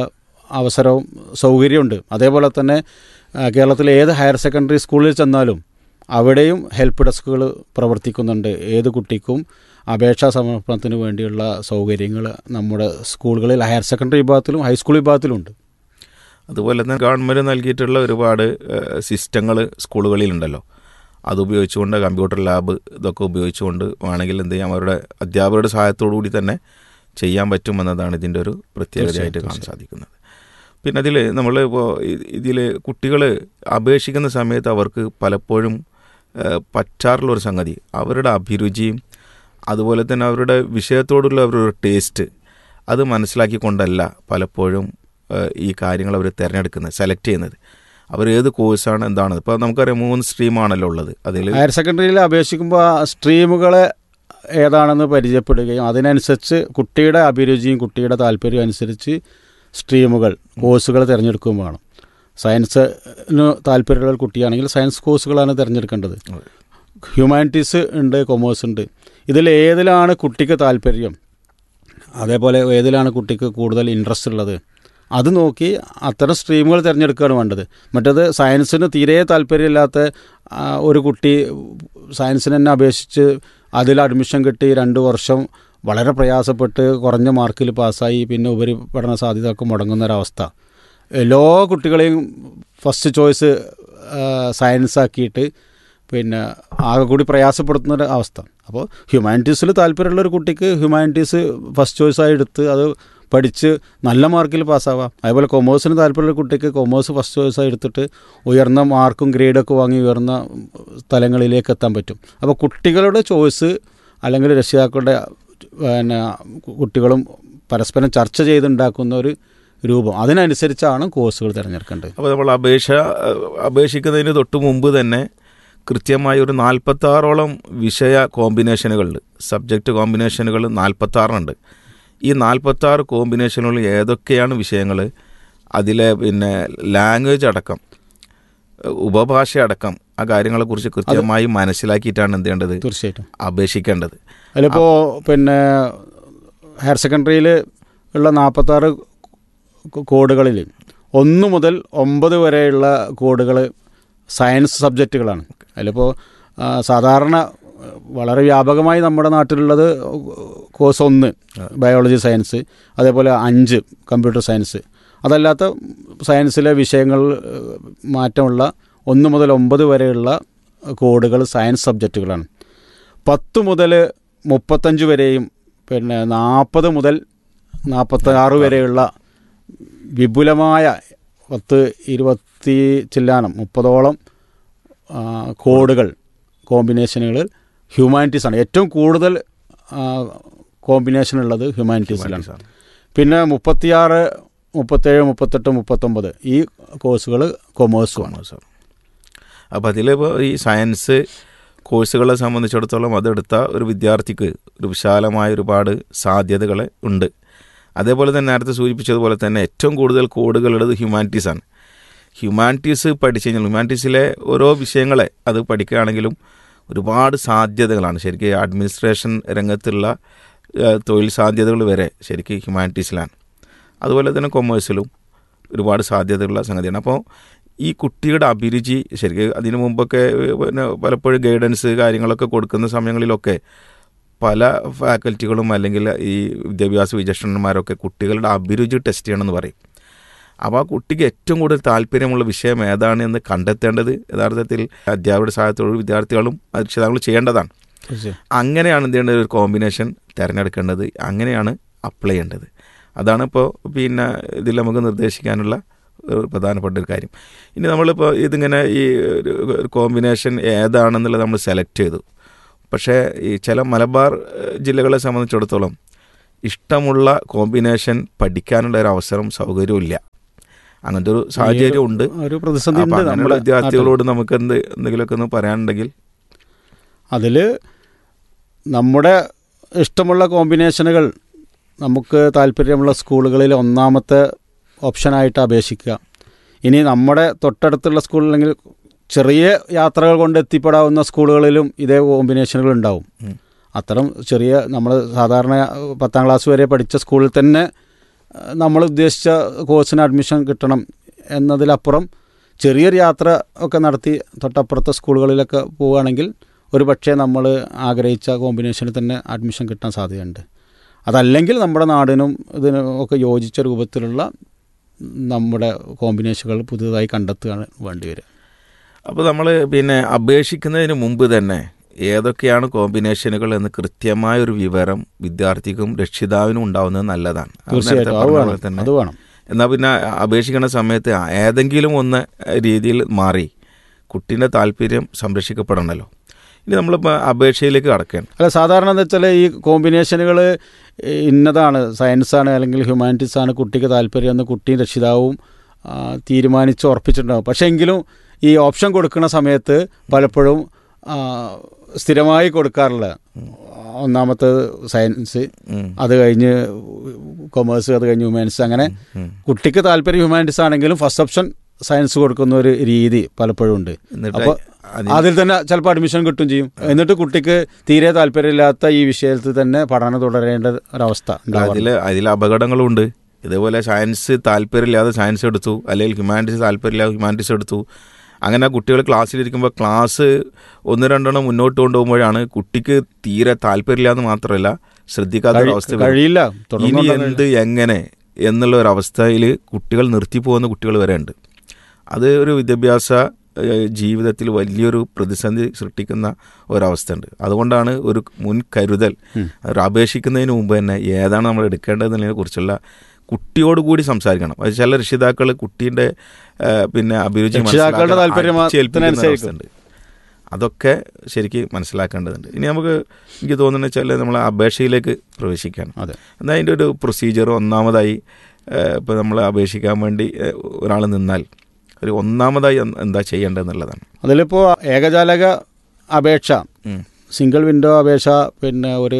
അവസരവും സൗകര്യമുണ്ട് അതേപോലെ തന്നെ ആ, കേരളത്തിലെ ഏത് ഹയർ സെക്കൻഡറി സ്കൂളിൽ ചെന്നാലും അവിടെയും ഹെൽപ്പ് ഡെസ്കുകൾ പ്രവർത്തിക്കുന്നുണ്ട് ഏത് കുട്ടിക്കും അപേക്ഷാ സമർപ്പണത്തിന് വേണ്ടിയുള്ള സൗകര്യങ്ങൾ നമ്മുടെ സ്കൂളുകളിൽ ഹയർ സെക്കൻഡറി വിഭാഗത്തിലും ഹൈസ്കൂൾ വിഭാഗത്തിലും ഉണ്ട് അതുപോലെ തന്നെ ഗവൺമെൻറ് നൽകിയിട്ടുള്ള ഒരുപാട് സിസ്റ്റങ്ങൾ സ്കൂളുകളിലുണ്ടല്ലോ അത് ഉപയോഗിച്ചുകൊണ്ട് കമ്പ്യൂട്ടർ ലാബ് ഇതൊക്കെ ഉപയോഗിച്ചുകൊണ്ട് വേണമെങ്കിൽ എന്ത് ചെയ്യാം അവരുടെ അധ്യാപകരുടെ സഹായത്തോടു കൂടി തന്നെ ചെയ്യാൻ പറ്റുമെന്നതാണ് ഇതിൻ്റെ ഒരു പ്രത്യേകതയായിട്ട് കാണാൻ സാധിക്കുന്നത് പിന്നെ അതിൽ നമ്മൾ ഇപ്പോൾ ഇതിൽ കുട്ടികൾ അപേക്ഷിക്കുന്ന സമയത്ത് അവർക്ക് പലപ്പോഴും ഏഹ്, പറ്റാറുള്ള ഒരു സംഗതി അവരുടെ അഭിരുചിയും അതുപോലെ തന്നെ അവരുടെ വിഷയത്തോടുള്ള അവരുടെ ടേസ്റ്റ് അത് മനസ്സിലാക്കിക്കൊണ്ടല്ല പലപ്പോഴും ഏഹ്, ഈ കാര്യങ്ങൾ അവർ തിരഞ്ഞെടുക്കുന്നത് സെലക്ട് ചെയ്യുന്നത് അവർ ഏത് കോഴ്സാണ് എന്താണ് ഇപ്പോൾ നമുക്കറിയാം മൂന്ന് സ്ട്രീമാണല്ലോ ഉള്ളത് അതിൽ ഹയർ സെക്കൻഡറിയിൽ അപേക്ഷിക്കുമ്പോൾ സ്ട്രീമുകളെ ഏതാണെന്ന് പരിചയപ്പെടുകയും അതിനനുസരിച്ച് കുട്ടിയുടെ അഭിരുചിയും കുട്ടിയുടെ താല്പര്യവും അനുസരിച്ച് സ്ട്രീമുകൾ കോഴ്സുകൾ തിരഞ്ഞെടുക്കുകയും വേണം സയൻസിന് താല്പര്യമുള്ള ഒരു കുട്ടിയാണെങ്കിൽ സയൻസ് കോഴ്സുകളാണ് തിരഞ്ഞെടുക്കേണ്ടത് ഹ്യൂമാനിറ്റീസ് ഉണ്ട് കൊമേഴ്സ് ഉണ്ട് ഇതിൽ ഏതിലാണ് കുട്ടിക്ക് താല്പര്യം അതേപോലെ ഏതിലാണ് കുട്ടിക്ക് കൂടുതൽ ഇൻട്രസ്റ്റ് ഉള്ളത് അത് നോക്കി അത്തരം സ്ട്രീമുകൾ തിരഞ്ഞെടുക്കുകയാണ് വേണ്ടത് മറ്റത് സയൻസിന് തീരെ താല്പര്യമില്ലാത്ത ആ, ഒരു കുട്ടി സയൻസിന് തന്നെ അപേക്ഷിച്ച് അതിൽ അഡ്മിഷൻ കിട്ടി രണ്ട് വർഷം വളരെ പ്രയാസപ്പെട്ട് കുറഞ്ഞ മാർക്കിൽ പാസ്സായി പിന്നെ ഉപരിപഠന സാധ്യതയൊക്കെ മുടങ്ങുന്ന ഒരവസ്ഥ എല്ലാ കുട്ടികളെയും ഫസ്റ്റ് ചോയ്സ് സയൻസ് ആക്കിയിട്ട് പിന്നെ ആകെ കൂടി പ്രയാസപ്പെടുത്തുന്ന ഒരു അവസ്ഥ അപ്പോൾ ഹ്യൂമാനിറ്റീസിൽ താല്പര്യമുള്ള ഒരു കുട്ടിക്ക് ഹ്യൂമാനിറ്റീസ് ഫസ്റ്റ് ചോയ്സായി എടുത്ത് അത് പഠിച്ച് നല്ല മാർക്കിൽ പാസ്സാവാം അതേപോലെ കൊമേഴ്സിന് താല്പര്യമുള്ള കുട്ടിക്ക് കൊമേഴ്സ് ഫസ്റ്റ് ചോയ്സായി എടുത്തിട്ട് ഉയർന്ന മാർക്കും ഗ്രേഡൊക്കെ വാങ്ങി ഉയർന്ന തലങ്ങളിലേക്ക് എത്താൻ പറ്റും അപ്പോൾ കുട്ടികളുടെ ചോയ്സ് അല്ലെങ്കിൽ രക്ഷിതാക്കളുടെ പിന്നെ കുട്ടികളും പരസ്പരം ചർച്ച ചെയ്തുണ്ടാക്കുന്ന ഒരു രൂപം അതിനനുസരിച്ചാണ് കോഴ്സുകൾ തിരഞ്ഞെടുക്കേണ്ടത് അപ്പോൾ നമ്മൾ അപേക്ഷ അപേക്ഷിക്കുന്നതിന് തൊട്ട് മുമ്പ് തന്നെ കൃത്യമായി ഒരു നാൽപ്പത്താറോളം വിഷയ കോമ്പിനേഷനുകളുണ്ട് സബ്ജക്റ്റ് കോമ്പിനേഷനുകൾ നാൽപ്പത്താറുണ്ട് ഈ നാൽപ്പത്താറ് കോമ്പിനേഷനുകളിൽ ഏതൊക്കെയാണ് വിഷയങ്ങൾ അതിലെ പിന്നെ ലാംഗ്വേജ് അടക്കം ഉപഭാഷ അടക്കം ആ കാര്യങ്ങളെക്കുറിച്ച് കൃത്യമായി മനസ്സിലാക്കിയിട്ടാണ് എന്ത് ചെയ്യേണ്ടത് തീർച്ചയായിട്ടും അപേക്ഷിക്കേണ്ടത് അതിലിപ്പോൾ പിന്നെ ഹയർ സെക്കൻഡറിയിൽ ഉള്ള നാൽപ്പത്താറ് കോഡുകളിൽ ഒന്ന് മുതൽ ഒമ്പത് വരെയുള്ള കോഡുകൾ സയൻസ് സബ്ജക്റ്റുകളാണ് അതിലിപ്പോൾ ആ, സാധാരണ വളരെ വ്യാപകമായി നമ്മുടെ നാട്ടിലുള്ളത് കോഴ്സ് ഒന്ന് ബയോളജി സയൻസ് അതേപോലെ അഞ്ച് കമ്പ്യൂട്ടർ സയൻസ് അതല്ലാത്ത സയൻസിലെ വിഷയങ്ങൾ ഏഹ്, മാറ്റമുള്ള ഒന്ന് മുതൽ ഒമ്പത് വരെയുള്ള കോഡുകൾ സയൻസ് സബ്ജക്റ്റുകളാണ് പത്ത് മുതൽ മുപ്പത്തഞ്ച് വരെയും പിന്നെ നാൽപ്പത് മുതൽ നാൽപ്പത്തി ആറ് വരെയുള്ള വിപുലമായ പത്ത് ഇരുപത്തി ചില്ലാനം മുപ്പതോളം ആ, കോഡുകൾ കോമ്പിനേഷനുകൾ ഹ്യൂമാനിറ്റീസ് ആണ് ഏറ്റവും കൂടുതൽ ആ, കോമ്പിനേഷൻ ഉള്ളത് ഹ്യൂമാനിറ്റീസിലാണ് പിന്നെ മുപ്പത്തിയാറ് മുപ്പത്തേഴ് മുപ്പത്തെട്ട് മുപ്പത്തൊമ്പത് ഈ കോഴ്സുകൾ കൊമേഴ്സുമാണ് കോമേഴ്സ് അപ്പോൾ അതിലിപ്പോൾ ഈ സയൻസ് കോഴ്സുകളെ സംബന്ധിച്ചിടത്തോളം അതെടുത്ത ഒരു വിദ്യാർത്ഥിക്ക് ഒരു വിശാലമായ ഒരുപാട് സാധ്യതകൾ ഉണ്ട് അതേപോലെ തന്നെ നേരത്തെ സൂചിപ്പിച്ചതുപോലെ തന്നെ ഏറ്റവും കൂടുതൽ കോഡുകളുള്ളത് ഹ്യൂമാനിറ്റീസാണ് ഹ്യൂമാനിറ്റീസ് പഠിച്ചു കഴിഞ്ഞാൽ ഹ്യൂമാനിറ്റീസിലെ ഓരോ വിഷയങ്ങളെ അത് പഠിക്കുകയാണെങ്കിലും ഒരുപാട് സാധ്യതകളാണ് ശരിക്കും അഡ്മിനിസ്ട്രേഷൻ രംഗത്തുള്ള ഏഹ്, തൊഴിൽ സാധ്യതകൾ വരെ ശരിക്കും ഹ്യൂമാനിറ്റീസിലാണ് അതുപോലെ തന്നെ കൊമേഴ്സിലും ഒരുപാട് സാധ്യതയുള്ള സംഗതിയാണ് അപ്പോൾ ഈ കുട്ടിയുടെ അഭിരുചി ശരിക്കും അതിനു മുമ്പൊക്കെ ഏഹ്, പിന്നെ പലപ്പോഴും ഗൈഡൻസ് കാര്യങ്ങളൊക്കെ കൊടുക്കുന്ന സമയങ്ങളിലൊക്കെ പല ഫാക്കൽറ്റികളും അല്ലെങ്കിൽ ഈ വിദ്യാഭ്യാസ വിചക്ഷണന്മാരൊക്കെ കുട്ടികളുടെ അഭിരുചി ടെസ്റ്റ് ചെയ്യണമെന്ന് പറയും അപ്പോൾ ആ കുട്ടിക്ക് ഏറ്റവും കൂടുതൽ താല്പര്യമുള്ള വിഷയം ഏതാണ് എന്ന് കണ്ടെത്തേണ്ടത് യഥാർത്ഥത്തിൽ അധ്യാപകരുടെ സഹായത്തോട് വിദ്യാർത്ഥികളും രക്ഷിതാക്കളും ചെയ്യേണ്ടതാണ് അങ്ങനെയാണ് എന്ത് ചെയ്യേണ്ടത് ഒരു കോമ്പിനേഷൻ തിരഞ്ഞെടുക്കേണ്ടത് അങ്ങനെയാണ് അപ്ലൈ ചെയ്യേണ്ടത് അതാണ് ഇപ്പോൾ പിന്നെ ഇതിൽ നമുക്ക് നിർദ്ദേശിക്കാനുള്ള ഒരു പ്രധാനപ്പെട്ട ഒരു കാര്യം ഇനി നമ്മളിപ്പോൾ ഇതിങ്ങനെ ഈ ഒരു ഒരു കോമ്പിനേഷൻ ഏതാണെന്നുള്ളത് നമ്മൾ സെലക്ട് ചെയ്തു പക്ഷേ ഈ ചില മലബാർ ഏഹ്, ജില്ലകളെ സംബന്ധിച്ചിടത്തോളം ഇഷ്ടമുള്ള കോമ്പിനേഷൻ പഠിക്കാനുള്ള ഒരു അവസരം സൗകര്യവും ഇല്ല അങ്ങനത്തെ ഒരു സാഹചര്യം ഉണ്ട് ഒരു പ്രതിസന്ധി അപ്പോൾ ഉണ്ട് അങ്ങനെയുള്ള നമ്മുടെ വിദ്യാർത്ഥികളോട് നമുക്ക് എന്ത് എന്തെങ്കിലുമൊക്കെ ഒന്ന് പറയാനുണ്ടെങ്കിൽ അതിൽ നമ്മുടെ ഇഷ്ടമുള്ള കോമ്പിനേഷനുകൾ നമുക്ക് താല്പര്യമുള്ള സ്കൂളുകളിൽ ഒന്നാമത്തെ ഓപ്ഷനായിട്ട് അപേക്ഷിക്കുക ഇനി നമ്മുടെ തൊട്ടടുത്തുള്ള സ്കൂൾ അല്ലെങ്കിൽ ചെറിയ യാത്രകൾ കൊണ്ട് എത്തിപ്പെടാവുന്ന സ്കൂളുകളിലും ഇതേ കോമ്പിനേഷനുകൾ ഉണ്ടാവും ഉം. അത്തരം ചെറിയ നമ്മൾ സാധാരണ പത്താം ക്ലാസ് വരെ പഠിച്ച സ്കൂളിൽ തന്നെ നമ്മൾ ഉദ്ദേശിച്ച കോഴ്സിന് അഡ്മിഷൻ കിട്ടണം എന്നതിലപ്പുറം ചെറിയൊരു യാത്ര ഒക്കെ നടത്തി തൊട്ടപ്പുറത്തെ സ്കൂളുകളിലൊക്കെ പോവുകയാണെങ്കിൽ ഒരു പക്ഷേ നമ്മൾ ആഗ്രഹിച്ച കോമ്പിനേഷനിൽ തന്നെ അഡ്മിഷൻ കിട്ടാൻ സാധ്യതയുണ്ട് അതല്ലെങ്കിൽ നമ്മുടെ നാടിനും ഇതിനും ഒക്കെ യോജിച്ച രൂപത്തിലുള്ള നമ്മുടെ കോമ്പിനേഷനുകൾ പുതുതായി കണ്ടെത്തുകയാണ് വേണ്ടി വരിക അപ്പോൾ നമ്മൾ പിന്നെ അപേക്ഷിക്കുന്നതിന് മുമ്പ് തന്നെ ഏതൊക്കെയാണ് കോമ്പിനേഷനുകൾ എന്ന് കൃത്യമായ ഒരു വിവരം വിദ്യാർത്ഥിക്കും രക്ഷിതാവിനും ഉണ്ടാവുന്നത് നല്ലതാണ് അത് നേരത്തെ തീർച്ചയായിട്ടും അത് പറഞ്ഞ വേണം പോലെ തന്നെ അത് വേണം എന്നാൽ പിന്നെ അപേക്ഷിക്കുന്ന സമയത്ത് ഏതെങ്കിലും ഒന്ന് രീതിയിൽ മാറി കുട്ടീൻ്റെ താല്പര്യം സംരക്ഷിക്കപ്പെടണമല്ലോ ഇനി നമ്മളിപ്പോൾ അപേക്ഷയിലേക്ക് കടക്കുകയാണ് അല്ല സാധാരണ എന്താ വെച്ചാൽ ഈ കോമ്പിനേഷനുകൾ ഇന്നതാണ് സയൻസാണ് അല്ലെങ്കിൽ ഹ്യൂമാനിറ്റീസ് ആണ് കുട്ടിക്ക് താല്പര്യം എന്ന് കുട്ടിയും രക്ഷിതാവും ആ, തീരുമാനിച്ച് ഉറപ്പിച്ചിട്ടുണ്ടാവും പക്ഷേ എങ്കിലും ഈ ഓപ്ഷൻ കൊടുക്കുന്ന സമയത്ത് പലപ്പോഴും ആ, സ്ഥിരമായി കൊടുക്കാറില്ല ഒന്നാമത്തെ സയൻസ് ഉം. അത് കഴിഞ്ഞ് കൊമേഴ്സ് അത് കഴിഞ്ഞ് ഹ്യൂമാനിറ്റീസ് അങ്ങനെ ഉം. കുട്ടിക്ക് താല്പര്യം ഹ്യൂമാനിറ്റീസ് ആണെങ്കിലും ഫസ്റ്റ് ഓപ്ഷൻ സയൻസ് കൊടുക്കുന്ന ഒരു രീതി പലപ്പോഴും ഉണ്ട് എന്നിട്ട് അപ്പോൾ അതിന് അതിൽ തന്നെ ചിലപ്പോൾ അഡ്മിഷൻ കിട്ടും ചെയ്യും എന്നിട്ട് കുട്ടിക്ക് തീരെ താല്പര്യമില്ലാത്ത ഈ വിഷയത്തിൽ തന്നെ പഠനം തുടരേണ്ട ഒരവസ്ഥ ഉണ്ടാവാറുണ്ട്. അതിൽ അതിൽ അപകടങ്ങളുണ്ട് ഇതേപോലെ സയൻസ് താല്പര്യമില്ലാതെ സയൻസ് എടുത്തു അല്ലെങ്കിൽ ഹ്യൂമാനിറ്റീസ് താല്പര്യമില്ലാതെ ഹ്യൂമാനിറ്റീസ് എടുത്തു അങ്ങനെ കുട്ടികൾ ക്ലാസ്സിലിരിക്കുമ്പോൾ ക്ലാസ് ഒന്ന് രണ്ടെണ്ണം മുന്നോട്ട് കൊണ്ടുപോകുമ്പോഴാണ് കുട്ടിക്ക് തീരെ താല്പര്യമില്ലാന്ന് മാത്രമല്ല ശ്രദ്ധിക്കാത്ത ഒരു കഴി- അവസ്ഥ വരും. കഴിയില്ല ഇനി തുടർന്നുകൊണ്ടങ്ങനെ എന്ത് എങ്ങനെ എന്നുള്ള ഒരു അവസ്ഥയിൽ കുട്ടികൾ നിർത്തിപ്പോകുന്ന കുട്ടികൾ വരെ ഉണ്ട് അത് ഒരു വിദ്യാഭ്യാസ ഏഹ്, ജീവിതത്തിൽ വലിയൊരു പ്രതിസന്ധി സൃഷ്ടിക്കുന്ന ഒരവസ്ഥയുണ്ട് അതുകൊണ്ടാണ് ഒരു മുൻ കരുതൽ ഉം. ഒരു അപേക്ഷിക്കുന്നതിന് മുമ്പ് തന്നെ ഏതാണ് നമ്മൾ എടുക്കേണ്ടതെന്നതിനെ കുറിച്ചുള്ള കുട്ടിയോട് കൂടി സംസാരിക്കണം അത് ചില രക്ഷിതാക്കൾ കുട്ടീൻ്റെ ഏഹ്, പിന്നെ അഭിരുചി രക്ഷിതാക്കളുടെ മനസ്സിലാക്കാൻ താല്പര്യം അടിച്ചേൽപ്പിക്കുന്ന അതിനനുസരിച്ച് ഒരവസ്ഥയുണ്ട്. അതൊക്കെ ശരിക്ക് മനസ്സിലാക്കേണ്ടതുണ്ട് ഇനി നമുക്ക് എനിക്ക് തോന്നുന്നത് വെച്ചാൽ നമ്മൾ അപേക്ഷയിലേക്ക് പ്രവേശിക്കുകയാണ് അതെ എന്നാൽ അതിൻ്റെ ഒരു പ്രൊസീജിയർ ഒന്നാമതായി ഇപ്പോൾ നമ്മൾ അപേക്ഷിക്കാൻ വേണ്ടി ഒരാൾ നിന്നാൽ ഒരു ഒന്നാമതായി എന്ത് എന്താ ചെയ്യേണ്ടതെന്നുള്ളതാണ് അതിലിപ്പോൾ ഏകജാലക അപേക്ഷ ഉം. സിംഗിൾ വിൻഡോ അപേക്ഷ പിന്നെ ഒരു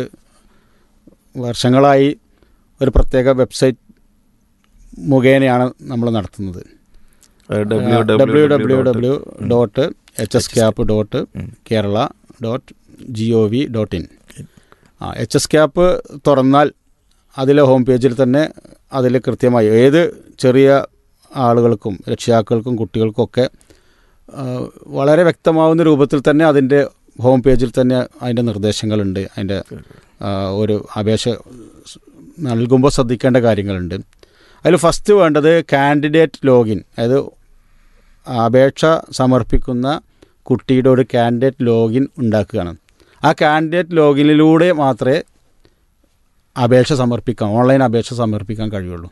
വർഷങ്ങളായി ഒരു പ്രത്യേക വെബ്സൈറ്റ് മുഖേനയാണ് നമ്മൾ നടത്തുന്നത് W W W W dot H S cap dot ഉം. Kerala dot G O V dot in ആ എച്ച് എസ് ക്യാപ്പ് തുറന്നാൽ അതിലെ ഹോം പേജിൽ തന്നെ അതിൽ കൃത്യമായി ഏത് ചെറിയ ആളുകൾക്കും രക്ഷിതാക്കൾക്കും കുട്ടികൾക്കൊക്കെ ആ, വളരെ വ്യക്തമാവുന്ന രൂപത്തിൽ തന്നെ അതിൻ്റെ ഹോം പേജിൽ തന്നെ അതിൻ്റെ നിർദ്ദേശങ്ങളുണ്ട് അതിൻ്റെ ആ, ഒരു അപേക്ഷ സ് നൽകുമ്പോൾ ശ്രദ്ധിക്കേണ്ട കാര്യങ്ങളുണ്ട് അതിൽ ഫസ്റ്റ് വേണ്ടത് കാൻഡിഡേറ്റ് ലോഗിൻ അതായത് അപേക്ഷ സമർപ്പിക്കുന്ന കുട്ടിയുടെ ഒരു കാൻഡിഡേറ്റ് ലോഗിൻ ഉണ്ടാക്കുകയാണ് ആ കാൻഡിഡേറ്റ് ലോഗിനിലൂടെ മാത്രമേ അപേക്ഷ സമർപ്പിക്കാൻ ഓൺലൈൻ അപേക്ഷ സമർപ്പിക്കാൻ കഴിയുള്ളൂ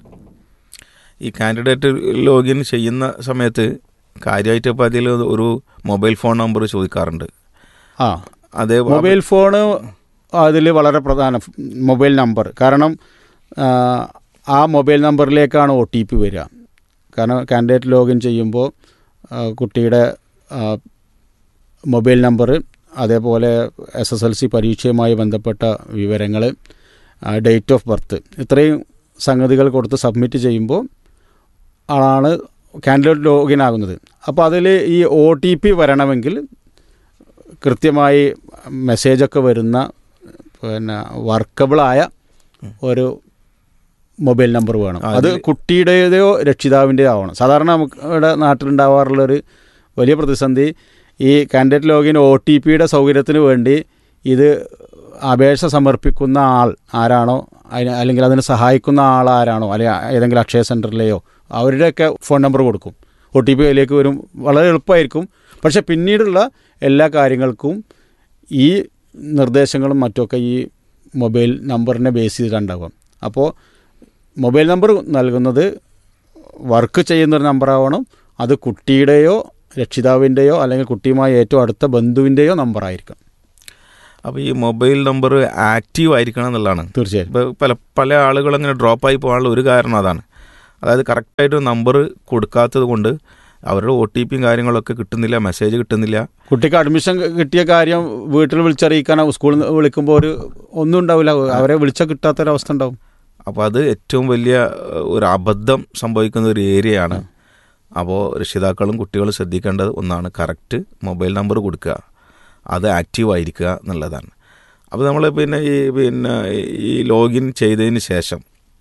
ഈ കാൻഡിഡേറ്റ് ലോഗിൻ ചെയ്യുന്ന സമയത്ത് കാര്യമായിട്ട് ഇപ്പോൾ അതിൽ ഒരു മൊബൈൽ ഫോൺ നമ്പർ ചോദിക്കാറുണ്ട് ആ അതേ മൊബൈൽ ഫോണ് അതിൽ വളരെ പ്രധാന മൊബൈൽ നമ്പർ കാരണം ആ, ആ മൊബൈൽ നമ്പറിലേക്കാണ് ഒ ടി പി വരിക കാരണം കാൻഡിഡേറ്റ് ലോഗിൻ ചെയ്യുമ്പോൾ ആ, കുട്ടിയുടെ ആ, മൊബൈൽ നമ്പർ അതേപോലെ എസ് എസ് എൽ സി പരീക്ഷയുമായി ബന്ധപ്പെട്ട വിവരങ്ങൾ ഡേറ്റ് ഓഫ് ബർത്ത് ഇത്രയും സംഗതികൾ കൊടുത്ത് സബ്മിറ്റ് ചെയ്യുമ്പോൾ ആണ് കാൻഡിഡേറ്റ് ലോഗിൻ ആകുന്നത് അപ്പോൾ അതിൽ ഈ ഒ ടി പി വരണമെങ്കിൽ കൃത്യമായി മെസ്സേജൊക്കെ വരുന്ന പിന്നെ വർക്കബിളായ ഒരു മൊബൈൽ നമ്പർ വേണം ആ, അത് ഇതില് കുട്ടിയുടേതോ രക്ഷിതാവിൻ്റെയോ ആവണം സാധാരണ നമുക്ക് ഇവിടെ നാട്ടിലുണ്ടാവാറുള്ളൊരു വലിയ പ്രതിസന്ധി ഈ കാൻഡിഡേറ്റ് ലോഗിൻ ഒ ടി പിയുടെ സൗകര്യത്തിന് വേണ്ടി ഇത് അപേക്ഷ സമർപ്പിക്കുന്ന ആൾ ആരാണോ അതിന് അല്ലെങ്കിൽ അതിന് സഹായിക്കുന്ന ആൾ ആരാണോ അല്ലെങ്കിൽ ഏതെങ്കിലും അക്ഷയ സെൻറ്ററിലെയോ അവരുടെയൊക്കെ ഫോൺ നമ്പർ കൊടുക്കും ഒ ടി പി അതിലേക്ക് വരും വളരെ എളുപ്പമായിരിക്കും പക്ഷെ പിന്നീടുള്ള എല്ലാ കാര്യങ്ങൾക്കും ഈ നിർദ്ദേശങ്ങളും മറ്റുമൊക്കെ ഈ മൊബൈൽ നമ്പറിനെ ബേസ് ചെയ്തിട്ടുണ്ടാകും അപ്പോൾ മൊബൈൽ നമ്പർ നൽകുന്നത് വർക്ക് ചെയ്യുന്നൊരു നമ്പറാവണം അത് കുട്ടിയുടെയോ രക്ഷിതാവിൻ്റെയോ അല്ലെങ്കിൽ കുട്ടിയുമായി ഏറ്റവും അടുത്ത ബന്ധുവിൻ്റെയോ നമ്പറായിരിക്കും അപ്പോൾ ഈ മൊബൈൽ നമ്പർ ആക്റ്റീവ് ആയിരിക്കണം എന്നുള്ളതാണ് തീർച്ചയായും ഇപ്പോൾ പല പല ആളുകൾ അങ്ങനെ ഡ്രോപ്പായി പോകാനുള്ള ഒരു കാരണം അതാണ് അതായത് കറക്റ്റായിട്ട് നമ്പർ കൊടുക്കാത്തത് കൊണ്ട് അവരുടെ ഒ ടി പിയും കാര്യങ്ങളൊക്കെ കിട്ടുന്നില്ല മെസ്സേജ് കിട്ടുന്നില്ല കുട്ടിക്ക് അഡ്മിഷൻ കിട്ടിയ കാര്യം വീട്ടിൽ വിളിച്ചറിയിക്കാൻ സ്കൂളിൽ നിന്ന് വിളിക്കുമ്പോൾ ഒരു ഒന്നും ഉണ്ടാവില്ല അവരെ വിളിച്ചാൽ കിട്ടാത്തൊരവസ്ഥ ഉണ്ടാവും അപ്പോൾ അത് ഏറ്റവും വലിയ ഏഹ്, ഒരു അബദ്ധം സംഭവിക്കുന്ന ഒരു ഏരിയയാണ് അപ്പോൾ രക്ഷിതാക്കളും കുട്ടികളും ശ്രദ്ധിക്കേണ്ടത് ഒന്നാണ് കറക്റ്റ് മൊബൈൽ നമ്പർ കൊടുക്കുക അത് ആക്റ്റീവ് ആയിരിക്കുക എന്നുള്ളതാണ് അപ്പോൾ നമ്മൾ പിന്നെ ഈ പിന്നെ ഈ ലോഗിൻ ചെയ്തതിന് ശേഷം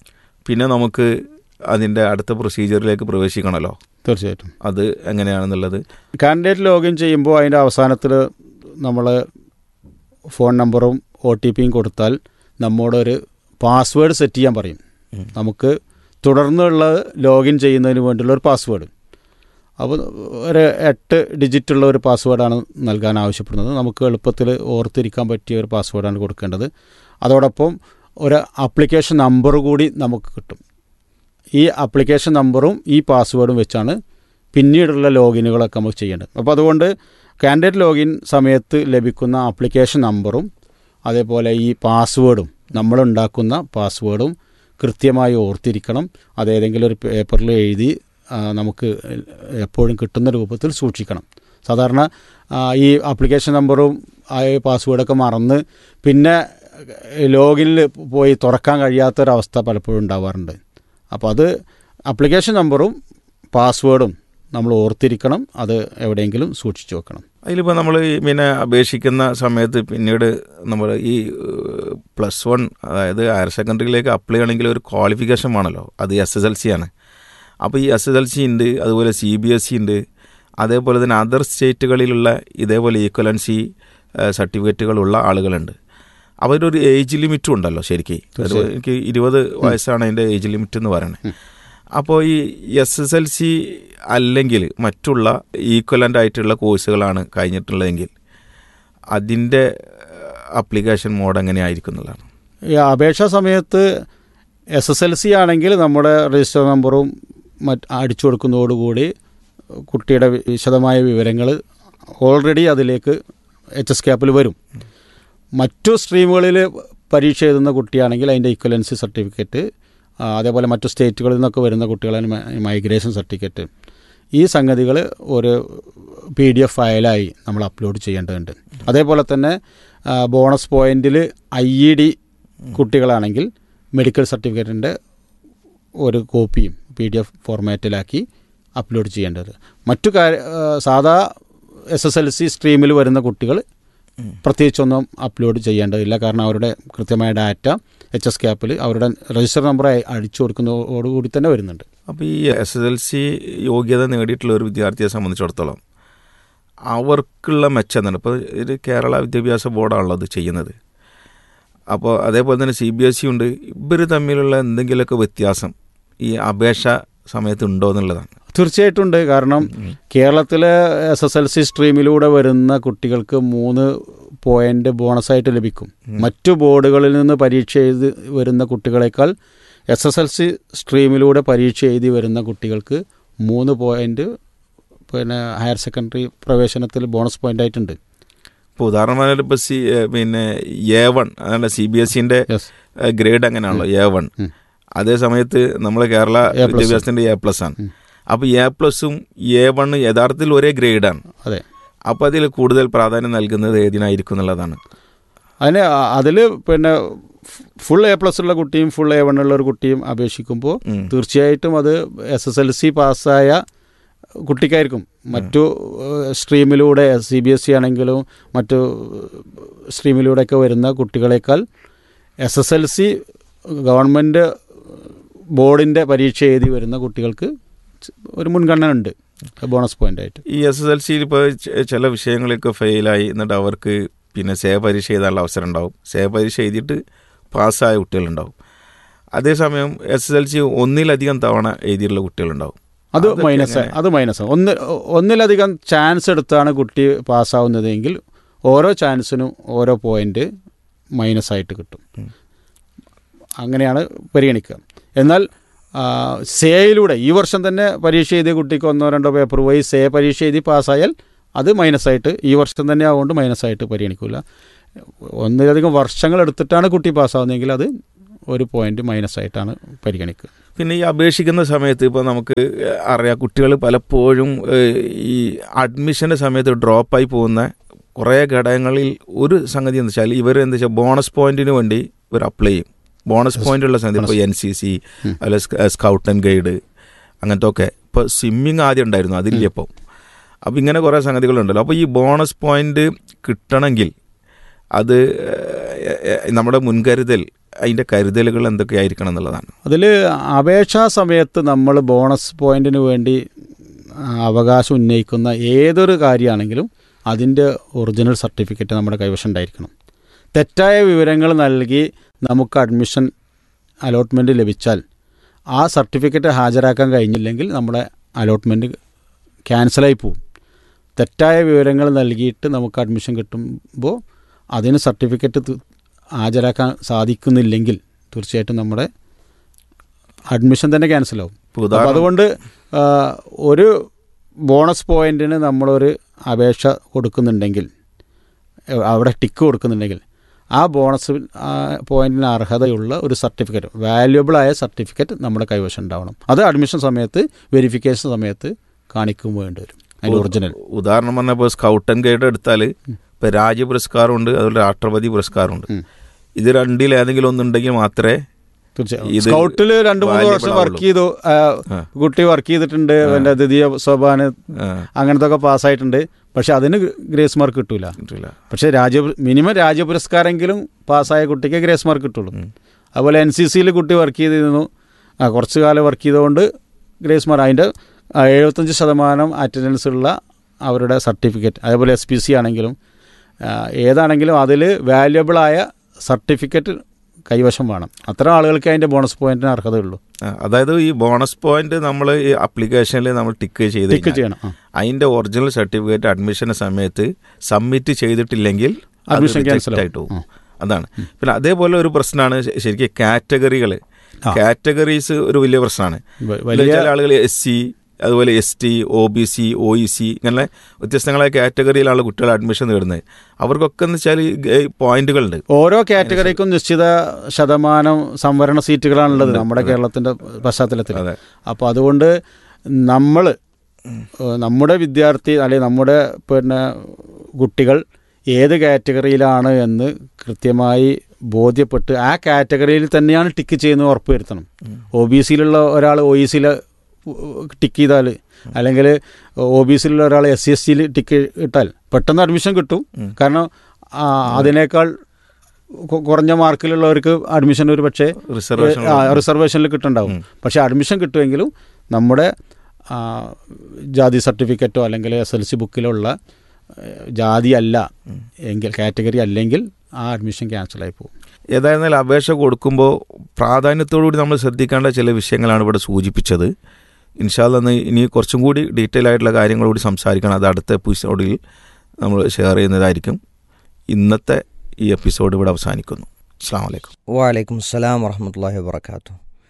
പിന്നെ നമുക്ക് അതിൻ്റെ അടുത്ത പ്രൊസീജിയറിലേക്ക് പ്രവേശിക്കണമല്ലോ തീർച്ചയായിട്ടും അത് എങ്ങനെയാണെന്നുള്ളത് കാൻഡിഡേറ്റ് ലോഗിൻ ചെയ്യുമ്പോൾ അതിൻ്റെ അവസാനത്തിൽ നമ്മൾ ഫോൺ നമ്പറും ഒ ടി പിയും കൊടുത്താൽ നമ്മോടൊരു പാസ്വേഡ് സെറ്റ് ചെയ്യാൻ പറയും ഉം. നമുക്ക് തുടർന്നുള്ള ലോഗിൻ ചെയ്യുന്നതിന് വേണ്ടിയുള്ള ഒരു പാസ്വേഡ് അപ്പോൾ ഒരു എട്ട് ഡിജിറ്റുള്ള ഒരു പാസ്വേഡാണ് നൽകാൻ ആവശ്യപ്പെടുന്നത് നമുക്ക് എളുപ്പത്തിൽ ഓർത്തിരിക്കാൻ പറ്റിയ ഒരു പാസ്വേഡാണ് കൊടുക്കേണ്ടത് അതോടൊപ്പം ഒരു ആപ്ലിക്കേഷൻ നമ്പർ കൂടി നമുക്ക് കിട്ടും ഈ ആപ്ലിക്കേഷൻ നമ്പറും ഈ പാസ്വേഡും വെച്ചാണ് പിന്നീടുള്ള ലോഗിനുകളൊക്കെ നമുക്ക് ചെയ്യേണ്ടത് അപ്പോൾ അതുകൊണ്ട് കാൻഡിഡേറ്റ് ലോഗിൻ സമയത്ത് ലഭിക്കുന്ന ആപ്ലിക്കേഷൻ നമ്പറും അതേപോലെ ഈ പാസ്വേഡും നമ്മളുണ്ടാക്കുന്ന പാസ്വേഡും കൃത്യമായി ഓർത്തിരിക്കണം അത് ഏതെങ്കിലും ഒരു പേപ്പറിൽ എഴുതി ആ, നമുക്ക് എപ്പോഴും കിട്ടുന്ന രൂപത്തിൽ സൂക്ഷിക്കണം സാധാരണ ആ, ഈ ആപ്ലിക്കേഷൻ നമ്പറും ആ പാസ്വേഡൊക്കെ മറന്ന് പിന്നെ ലോഗിനിൽ പോയി തുറക്കാൻ കഴിയാത്തൊരവസ്ഥ പലപ്പോഴും ഉണ്ടാവാറുണ്ട് അപ്പോൾ അത് ആപ്ലിക്കേഷൻ നമ്പറും പാസ്വേഡും നമ്മൾ ഓർത്തിരിക്കണം അത് എവിടെയെങ്കിലും സൂക്ഷിച്ചു വെക്കണം അതിലിപ്പോൾ നമ്മൾ പിന്നെ അപേക്ഷിക്കുന്ന സമയത്ത് പിന്നീട് നമ്മൾ ഈ പ്ലസ് വൺ അതായത് ഹയർ സെക്കൻഡറിയിലേക്ക് അപ്ലൈ ചെയ്യണമെങ്കിൽ ഒരു ക്വാളിഫിക്കേഷൻ വേണമല്ലോ അത് എസ് എസ് എൽ സി ആണ് അപ്പോൾ ഈ എസ് എസ് എൽ സി ഉണ്ട് അതുപോലെ സി ബി എസ് സി ഉണ്ട് അതേപോലെ തന്നെ അതർ സ്റ്റേറ്റുകളിലുള്ള ഇതേപോലെ ഈക്വലൻസി സർട്ടിഫിക്കറ്റുകളുള്ള ആളുകളുണ്ട് അപ്പോൾ അതിനൊരു ഏജ് ലിമിറ്റും ഉണ്ടല്ലോ ശരിക്കും ഒരു എനിക്ക് ഇരുപത് വയസ്സാണ് അതിൻ്റെ ഏജ് ലിമിറ്റ് എന്ന് പറയുന്നത് അപ്പോൾ ഈ എസ് എസ് എൽ സി അല്ലെങ്കിൽ മറ്റുള്ള ഈക്വലൻ്റ് ആയിട്ടുള്ള കോഴ്സുകളാണ് കഴിഞ്ഞിട്ടുള്ളതെങ്കിൽ അതിൻ്റെ അപ്ലിക്കേഷൻ മോഡ് എങ്ങനെയായിരിക്കും എന്നുള്ളതാണ് ഈ അപേക്ഷാ സമയത്ത് എസ് എസ് എൽ സി ആണെങ്കിൽ നമ്മുടെ രജിസ്റ്റർ നമ്പറും മറ്റ് അടിച്ചു കൊടുക്കുന്നതോടുകൂടി കുട്ടിയുടെ വിശദമായ വിവരങ്ങൾ ഓൾറെഡി അതിലേക്ക് എച്ച് എസ് ക്യാപ്പിൽ വരും മറ്റു സ്ട്രീമുകളിൽ പരീക്ഷ എഴുതുന്ന കുട്ടിയാണെങ്കിൽ അതിൻ്റെ ഇക്വലൻസി സർട്ടിഫിക്കറ്റ് ആ, അതേപോലെ മറ്റു സ്റ്റേറ്റുകളിൽ നിന്നൊക്കെ വരുന്ന കുട്ടികളെ മൈഗ്രേഷൻ സർട്ടിഫിക്കറ്റ് ഈ സംഗതികൾ ഒരു പി ഡി എഫ് ഫയലായി നമ്മൾ അപ്ലോഡ് ചെയ്യേണ്ടതുണ്ട് അതേപോലെ തന്നെ ആ, ബോണസ് പോയിന്റിൽ ഐ ഇ ഡി കുട്ടികളാണെങ്കിൽ മെഡിക്കൽ സർട്ടിഫിക്കറ്റിൻ്റെ ഒരു കോപ്പിയും പി ഡി എഫ് ഫോർമാറ്റിലാക്കി അപ്ലോഡ് ചെയ്യേണ്ടത് മറ്റു കാര്യ ആ, സാധാ എസ് എസ് എൽ സി സ്ട്രീമിൽ വരുന്ന കുട്ടികൾ പ്രത്യേകിച്ചൊന്നും അപ്ലോഡ് ചെയ്യേണ്ടതില്ല കാരണം അവരുടെ കൃത്യമായ ഡാറ്റ എച്ച് എസ് ക്യാപ്പിൽ അവരുടെ രജിസ്റ്റർ നമ്പർ അടിച്ചു കൊടുക്കുന്നതോടുകൂടി തന്നെ വരുന്നുണ്ട് അപ്പോൾ ഈ എസ് എസ് എൽ സി യോഗ്യത നേടിയിട്ടുള്ള ഒരു വിദ്യാർത്ഥിയെ സംബന്ധിച്ചിടത്തോളം അവർക്കുള്ള മെച്ചം എന്താണ് ഇപ്പോൾ ഇത് കേരള വിദ്യാഭ്യാസ ബോർഡാണല്ലോ അത് ചെയ്യുന്നത് അപ്പോൾ അതേപോലെ തന്നെ സി ബി എസ് സി ഉണ്ട് ഇവർ തമ്മിലുള്ള എന്തെങ്കിലുമൊക്കെ വ്യത്യാസം ഈ അപേക്ഷ സമയത്ത് ഉണ്ടോ എന്നുള്ളതാണ് തീർച്ചയായിട്ടും ഉണ്ട് കാരണം കേരളത്തിലെ എസ് എസ് എൽ സി സ്ട്രീമിലൂടെ വരുന്ന കുട്ടികൾക്ക് മൂന്ന് പോയിന്റ് ബോണസായിട്ട് ലഭിക്കും മറ്റു ബോർഡുകളിൽ നിന്ന് പരീക്ഷ എഴുതി വരുന്ന കുട്ടികളെക്കാൾ എസ് എസ് എൽ സി സ്ട്രീമിലൂടെ പരീക്ഷ എഴുതി വരുന്ന കുട്ടികൾക്ക് മൂന്ന് പോയിന്റ് പിന്നെ ഹയർ സെക്കൻഡറി പ്രവേശനത്തിൽ ബോണസ് പോയിന്റ് ആയിട്ടുണ്ട് ഇപ്പോൾ ഉദാഹരണമായിട്ട് ഇപ്പോൾ സി പിന്നെ എ വൺ അതാണ് സി ബി എസ് സിൻ്റെ യെസ് ഗ്രേഡ് അങ്ങനെയാണല്ലോ എ വൺ ഉം. അതേ സമയത്ത് നമ്മളെ കേരള A plus. വിദ്യാഭ്യാസത്തിൻ്റെ എ പ്ലസ് ആണ് അപ്പോൾ എ പ്ലസും എ വണ്ണും യഥാർത്ഥത്തിൽ ഒരേ ഗ്രേഡാണ് അതെ അപ്പോൾ അതിൽ കൂടുതൽ പ്രാധാന്യം നൽകുന്നത് ഏതിനായിരിക്കും എന്നുള്ളതാണ് അതിന് അതിൽ പിന്നെ ഫുൾ എ പ്ലസ് ഉള്ള കുട്ടിയും ഫുൾ എ വൺ ഉള്ള ഒരു കുട്ടിയും അപേക്ഷിക്കുമ്പോൾ ഉം. തീർച്ചയായിട്ടും അത് എസ് എസ് എൽ സി പാസ്സായ കുട്ടിക്കായിരിക്കും മറ്റു ഏഹ്, സ്ട്രീമിലൂടെ സി ബി എസ് സി ആണെങ്കിലും മറ്റു സ്ട്രീമിലൂടെയൊക്കെ വരുന്ന കുട്ടികളെക്കാൾ S S L C government board പരീക്ഷ എഴുതി വരുന്ന കുട്ടികൾക്ക് ഒരു മുൻഗണന ഉണ്ട് ബോണസ് പോയിന്റ് ആയിട്ട് ഈ എസ് എസ് എൽ സിയിൽ ഇപ്പോൾ ചില വിഷയങ്ങളൊക്കെ ഫെയിലായി എന്നിട്ട് അവർക്ക് പിന്നെ സേ പരീക്ഷ എഴുതാനുള്ള അവസരം ഉണ്ടാവും സേ പരീക്ഷ എഴുതിയിട്ട് പാസ്സായ കുട്ടികളുണ്ടാവും അതേസമയം എസ് എസ് എൽ സി ഒന്നിലധികം തവണ എഴുതിയിട്ടുള്ള കുട്ടികളുണ്ടാവും അത് അതൊക്കെ മൈനസ് എങ്ങനെ? അത് മൈനസ് ഒന്ന് ഒന്നിലധികം ചാൻസ് എടുത്താണ് കുട്ടി പാസ്സാവുന്നതെങ്കിൽ ഓരോ ചാൻസിനും ഓരോ പോയിന്റ് മൈനസ് ആയിട്ട് കിട്ടും അങ്ങനെയാണ് പരിഗണിക്കുക എന്നാൽ ആ, സേയിലൂടെ ഈ വർഷം തന്നെ പരീക്ഷ എഴുതിയ കുട്ടിക്ക് ഒന്നോ രണ്ടോ പേപ്പർ പോയി സേ പരീക്ഷ എഴുതി പാസ്സായാൽ അത് മൈനസ് ആയിട്ട് ഈ വർഷം തന്നെ ആവുകൊണ്ട് മൈനസ് ആയിട്ട് പരിഗണിക്കില്ല ഒന്നിലധികം വർഷങ്ങൾ എടുത്തിട്ടാണ് കുട്ടി പാസ്സാവുന്നതെങ്കിൽ അത് ഒരു പോയിന്റ് മൈനസ് ആയിട്ടാണ് പരിഗണിക്കുക പിന്നെ ഈ അപേക്ഷിക്കുന്ന സമയത്ത് ഇപ്പോൾ നമുക്ക് അറിയാം കുട്ടികൾ പലപ്പോഴും ഏഹ്, ഈ അഡ്മിഷൻ്റെ സമയത്ത് ഡ്രോപ്പായി പോകുന്ന കുറേ ഘടകങ്ങളിൽ ഒരു സംഗതി എന്ന് വെച്ചാൽ ഇവർ എന്താ വെച്ചാൽ ബോണസ് പോയിന്റിന് വേണ്ടി ഇവർ അപ്ലൈ ചെയ്യും ബോണസ് പോയിന്റ് ഉള്ള സംഗതി ഇപ്പോൾ എൻ സി സി അല്ലെ സ്കൗട്ട് ആൻഡ് ഗൈഡ് അങ്ങനത്തെ ഒക്കെ ഇപ്പോൾ സ്വിമ്മിങ് ആദ്യം ഉണ്ടായിരുന്നു അതില്ല ഇപ്പോൾ അപ്പോൾ ഇങ്ങനെ കുറേ സംഗതികളുണ്ടല്ലോ അപ്പോൾ ഈ ബോണസ് പോയിന്റ് കിട്ടണമെങ്കിൽ അത് ഏഹ്, ഏഹ്, നമ്മുടെ മുൻകരുതൽ അതിൻ്റെ കരുതലുകൾ എന്തൊക്കെയായിരിക്കണം എന്നുള്ളതാണ് അതിൽ അപേക്ഷാ സമയത്ത് നമ്മൾ ബോണസ് പോയിന്റിന് വേണ്ടി ആ, അവകാശം ഉന്നയിക്കുന്ന ഏതൊരു കാര്യമാണെങ്കിലും അതിൻ്റെ ഒറിജിനൽ സർട്ടിഫിക്കറ്റ് നമ്മുടെ കൈവശം ഉണ്ടായിരിക്കണം തെറ്റായ വിവരങ്ങൾ നൽകി നമുക്ക് അഡ്മിഷൻ അലോട്ട്മെൻറ്റ് ലഭിച്ചാൽ ആ സർട്ടിഫിക്കറ്റ് ഹാജരാക്കാൻ കഴിഞ്ഞില്ലെങ്കിൽ നമ്മുടെ അലോട്ട്മെൻറ്റ് ക്യാൻസലായി പോകും തെറ്റായ വിവരങ്ങൾ നൽകിയിട്ട് നമുക്ക് അഡ്മിഷൻ കിട്ടുമ്പോൾ അതിന് സർട്ടിഫിക്കറ്റ് തു- ഹാജരാക്കാൻ സാധിക്കുന്നില്ലെങ്കിൽ തീർച്ചയായിട്ടും നമ്മുടെ അഡ്മിഷൻ തന്നെ ക്യാൻസലാവും ഇപ്പോൾ അപ്പോൾ ഉദാഹരണം അതുകൊണ്ട് ആ, ഒരു ബോണസ് പോയിന്റിന് നമ്മളൊരു അപേക്ഷ കൊടുക്കുന്നുണ്ടെങ്കിൽ എ, അവിടെ ടിക്ക് കൊടുക്കുന്നുണ്ടെങ്കിൽ ആ ബോണസ് ആ പോയിന്റിന് അർഹതയുള്ള ഒരു സർട്ടിഫിക്കറ്റ് വാല്യുബിൾ ആയ സർട്ടിഫിക്കറ്റ് നമ്മുടെ കൈവശം ഉണ്ടാവണം അത് അഡ്മിഷൻ സമയത്ത് വെരിഫിക്കേഷൻ സമയത്ത് കാണിക്കും വേണ്ടി വരും അതിൻ്റെ ഒറിജിനൽ ഉദാഹരണം പറഞ്ഞപ്പോൾ സ്കൗട്ട് ആൻഡ് ഗൈഡ് എടുത്താൽ ഇപ്പം രാജ്യ പുരസ്കാരമുണ്ട് അതുപോലെ രാഷ്ട്രപതി പുരസ്കാരമുണ്ട് ഉം. ഇത് രണ്ടിൽ ഏതെങ്കിലും ഒന്നുണ്ടെങ്കിൽ മാത്രമേ തീർച്ചയായും ഇത് സ്കൗട്ടിൽ രണ്ട് മൂന്ന് വർഷം valuable വർക്ക് ചെയ്തു ആ, ആ. കുട്ടി വർക്ക് ചെയ്തിട്ടുണ്ട് എൻ്റെ ദ്വിതീയ സോപാന് ആ, അങ്ങനത്തെ ഒക്കെ പാസ്സായിട്ടുണ്ട് പക്ഷെ അതിന് ഗ്രേസ് മാർക്ക് കിട്ടൂല കിട്ടില്ല പക്ഷേ രാജ്യ മിനിമം രാജ്യ പുരസ്കാരമെങ്കിലും പാസ്സായ കുട്ടിക്ക് ഗ്രേസ് മാർക്ക് കിട്ടുള്ളൂ അതുപോലെ എൻ സി സിയിൽ കുട്ടി വർക്ക് ചെയ്തിരുന്നു ആ കുറച്ച് കാലം വർക്ക് ചെയ്തുകൊണ്ട് ഗ്രേസ് മാർക്ക് അതിൻ്റെ ആ, എഴുപത്തഞ്ച് ശതമാനം അറ്റൻഡൻസ് ഉള്ള അവരുടെ സർട്ടിഫിക്കറ്റ് അതേപോലെ എസ് പി സി ആണെങ്കിലും ആ, ഏതാണെങ്കിലും അതിൽ വാല്യബിളായ സർട്ടിഫിക്കറ്റ് കൈവശം വേണം അത്ര ആളുകൾക്ക് അതിൻ്റെ ബോണസ് പോയിന്റിന് അർഹതയുള്ളൂ ആ, അതായത് ഈ ബോണസ് പോയിന്റ് നമ്മൾ ഈ അപ്ലിക്കേഷനിൽ നമ്മൾ ടിക്ക് ചെയ്ത് ടിക്ക് കഴിഞ്ഞാൽ ചെയ്യണം ആ. അതിന്റെ ഒറിജിനൽ സർട്ടിഫിക്കറ്റ് അഡ്മിഷൻ സമയത്ത് സബ്മിറ്റ് ചെയ്തിട്ടില്ലെങ്കിൽ അത് Admission reject cancel ആവും. ആയിട്ട് പോകും അതാണ് പിന്നെ അതേപോലെ ഒരു പ്രശ്നമാണ് ശ- ശരിക്കും കാറ്റഗറികൾ ആ. കാറ്റഗറീസ് ഒരു വലിയ പ്രശ്നമാണ് വ- വലിയ വലിയ ചില ആളുകൾ എസ് സി അതുപോലെ S T O B C O E C ഇങ്ങനെ വ്യത്യസ്തങ്ങളായ കാറ്റഗറിയിലാണ് കുട്ടികൾ അഡ്മിഷൻ നേടുന്നത് അവർക്കൊക്കെ എന്ന് വെച്ചാൽ പോയിന്റുകളുണ്ട് ഓരോ കാറ്റഗറിക്കും നിശ്ചിത ശതമാനം സംവരണ സീറ്റുകളാണുള്ളത് നമ്മുടെ കേരളത്തിന്റെ പശ്ചാത്തലത്തിൽ അതെ. അപ്പോൾ അതുകൊണ്ട് നമ്മൾ നമ്മുടെ വിദ്യാർത്ഥി അല്ലെങ്കിൽ നമ്മുടെ പിന്നെ കുട്ടികൾ ഏത് കാറ്റഗറിയിലാണ് എന്ന് കൃത്യമായി ബോധ്യപ്പെട്ട് ആ കാറ്റഗറിയിൽ തന്നെയാണ് ടിക്ക് ചെയ്യുന്നത് ഉറപ്പുവരുത്തണം ഒ ബി സിയിലുള്ള ഒരാൾ ഒ ഇ സിയിൽ ടിക്ക് ചെയ്താൽ അല്ലെങ്കിൽ ഒ ബി സിയിലുള്ള ഒരാൾ എസ് സി എസ് സിയിൽ ടിക്ക് ഇട്ടാൽ പെട്ടെന്ന് അഡ്മിഷൻ കിട്ടും കാരണം ആ, അതിനേക്കാൾ കു- കുറഞ്ഞ മാർക്കിലുള്ളവർക്ക് അഡ്മിഷൻ ഒരു പക്ഷേ റിസർവേഷൻ ആ, റിസർവേഷനിൽ കിട്ടുന്നുണ്ടാവും പക്ഷേ അഡ്മിഷൻ കിട്ടുമെങ്കിലും നമ്മുടെ ആ, ജാതി സർട്ടിഫിക്കറ്റോ അല്ലെങ്കിൽ എസ് എൽ സി ബുക്കിലുള്ള ഏഹ്, ജാതി അല്ല എങ്കിൽ കാറ്റഗറി അല്ലെങ്കിൽ ആ അഡ്മിഷൻ ക്യാൻസലായി പോകും ഏതായിരുന്നാലും അപേക്ഷ കൊടുക്കുമ്പോൾ പ്രാധാന്യത്തോടുകൂടി നമ്മൾ ശ്രദ്ധിക്കേണ്ട ചില വിഷയങ്ങളാണ് ഇവിടെ സൂചിപ്പിച്ചത് ഇൻഷാല്ല ഇനി കുറച്ചും കൂടി ഡീറ്റെയിൽ ആയിട്ടുള്ള കാര്യങ്ങൾ കൂടി സംസാരിക്കണം അത് അടുത്ത എപ്പിസോഡിൽ നമ്മൾ ഷെയർ ചെയ്യുന്നതായിരിക്കും ഇന്നത്തെ ഈ എപ്പിസോഡ് ഇവിടെ അവസാനിക്കുന്നു അസ്സാം വലൈക്കും വാലൈക്കും അസ്സലാം വറഹമത്തല്ലാഹി വാബർക്കാത്തു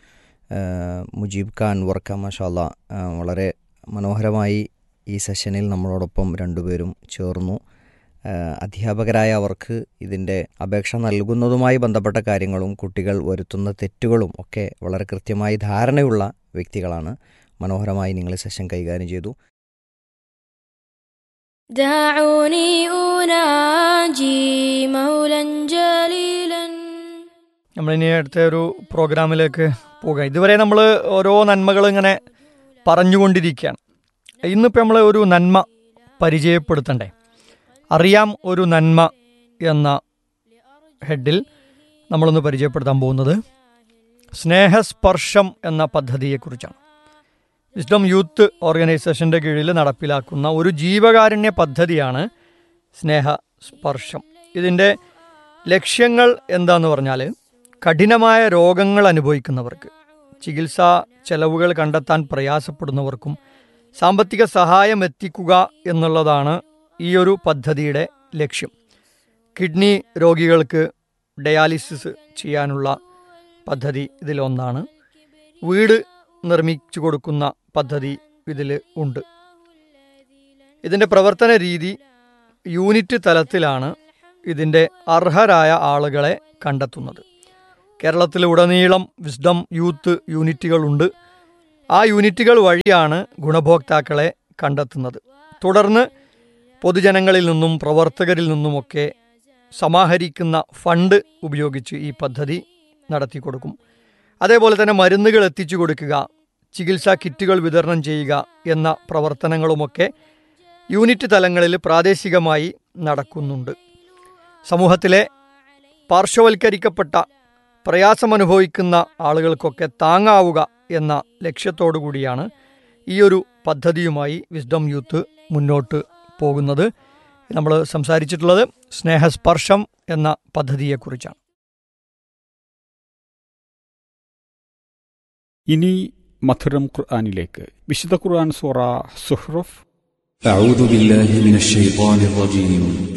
മുജീബ് ഖാൻ വർക്ക മഷാല്ല വളരെ മനോഹരമായി ഈ സെഷനിൽ നമ്മളോടൊപ്പം രണ്ടുപേരും ചേർന്നു ആ, അധ്യാപകരായ അവർക്ക് ഇതിൻ്റെ അപേക്ഷ നൽകുന്നതുമായി ബന്ധപ്പെട്ട കാര്യങ്ങളും കുട്ടികൾ വരുത്തുന്ന തെറ്റുകളും ഒക്കെ വളരെ കൃത്യമായി ധാരണയുള്ള വ്യക്തികളാണ് മനോഹരമായി നിങ്ങൾ ഈ സെഷൻ കൈകാര്യം ചെയ്തു دعوني أناجي مولا جليلا നമ്മളിനി അടുത്ത ഒരു പ്രോഗ്രാമിലേക്ക് പോകാം ഇതുവരെ നമ്മൾ ഓരോ നന്മകൾ ഇങ്ങനെ പറഞ്ഞുകൊണ്ടിരിക്കുകയാണ് ഇന്നിപ്പോൾ നമ്മൾ ഒരു നന്മ പരിചയപ്പെടുത്തണ്ടേ അറിയാം ഒരു നന്മ എന്ന ഹെഡിൽ നമ്മളൊന്ന് പരിചയപ്പെടുത്താൻ പോകുന്നത് സ്നേഹസ്പർശം എന്ന പദ്ധതിയെക്കുറിച്ചാണ് വിസ്ഡം യൂത്ത് ഓർഗനൈസേഷൻ്റെ കീഴിൽ നടപ്പിലാക്കുന്ന ഒരു ജീവകാരുണ്യ പദ്ധതിയാണ് സ്നേഹസ്പർശം ഇതിൻ്റെ ലക്ഷ്യങ്ങൾ എന്താന്ന് പറഞ്ഞാൽ കഠിനമായ രോഗങ്ങൾ അനുഭവിക്കുന്നവർക്ക് ചികിത്സാ ചെലവുകൾ കണ്ടെത്താൻ പ്രയാസപ്പെടുന്നവർക്കും സാമ്പത്തിക സഹായം എത്തിക്കുക എന്നുള്ളതാണ് ഈ ഒരു പദ്ധതിയുടെ ലക്ഷ്യം കിഡ്നി രോഗികൾക്ക് ഡയാലിസിസ് ചെയ്യാനുള്ള പദ്ധതി ഇതിലൊന്നാണ് വീട് നിർമ്മിച്ചു കൊടുക്കുന്ന പദ്ധതി ഇതിൽ ഉണ്ട് ഇതിൻ്റെ പ്രവർത്തന രീതി യൂണിറ്റ് തലത്തിലാണ് ഇതിൻ്റെ അർഹരായ ആളുകളെ കണ്ടെത്തുന്നത് കേരളത്തിലുടനീളം വിസ്ഡം യൂത്ത് യൂണിറ്റുകളുണ്ട് ആ യൂണിറ്റുകൾ വഴിയാണ് ഗുണഭോക്താക്കളെ കണ്ടെത്തുന്നത് തുടർന്ന് പൊതുജനങ്ങളിൽ നിന്നും പ്രവർത്തകരിൽ നിന്നുമൊക്കെ സമാഹരിക്കുന്ന ഫണ്ട് ഉപയോഗിച്ച് ഈ പദ്ധതി നടത്തി കൊടുക്കും അതേപോലെ തന്നെ മരുന്നുകൾ എത്തിച്ചു കൊടുക്കുക ചികിത്സാ കിറ്റുകൾ വിതരണം ചെയ്യുക എന്ന പ്രവർത്തനങ്ങളുമൊക്കെ യൂണിറ്റ് തലങ്ങളിൽ പ്രാദേശികമായി നടക്കുന്നുണ്ട് സമൂഹത്തിലെ പാർശ്വവൽക്കരിക്കപ്പെട്ട പ്രയാസമനുഭവിക്കുന്ന ആളുകൾക്കൊക്കെ താങ്ങാവുക എന്ന ലക്ഷ്യത്തോടു കൂടിയാണ് ഈ ഒരു പദ്ധതിയുമായി വിസ്ഡം യൂത്ത് മുന്നോട്ട് പോകുന്നത് നമ്മൾ സംസാരിച്ചിട്ടുള്ളത് സ്നേഹസ്പർശം എന്ന പദ്ധതിയെക്കുറിച്ചാണ് ഇനി മധുരം ഖുർആാനിലേക്ക് വിശുദ്ധ ഖുർആൻ സൂറ സുഹ്റുഫ് أعوذ بالله من الشيطان الرجيم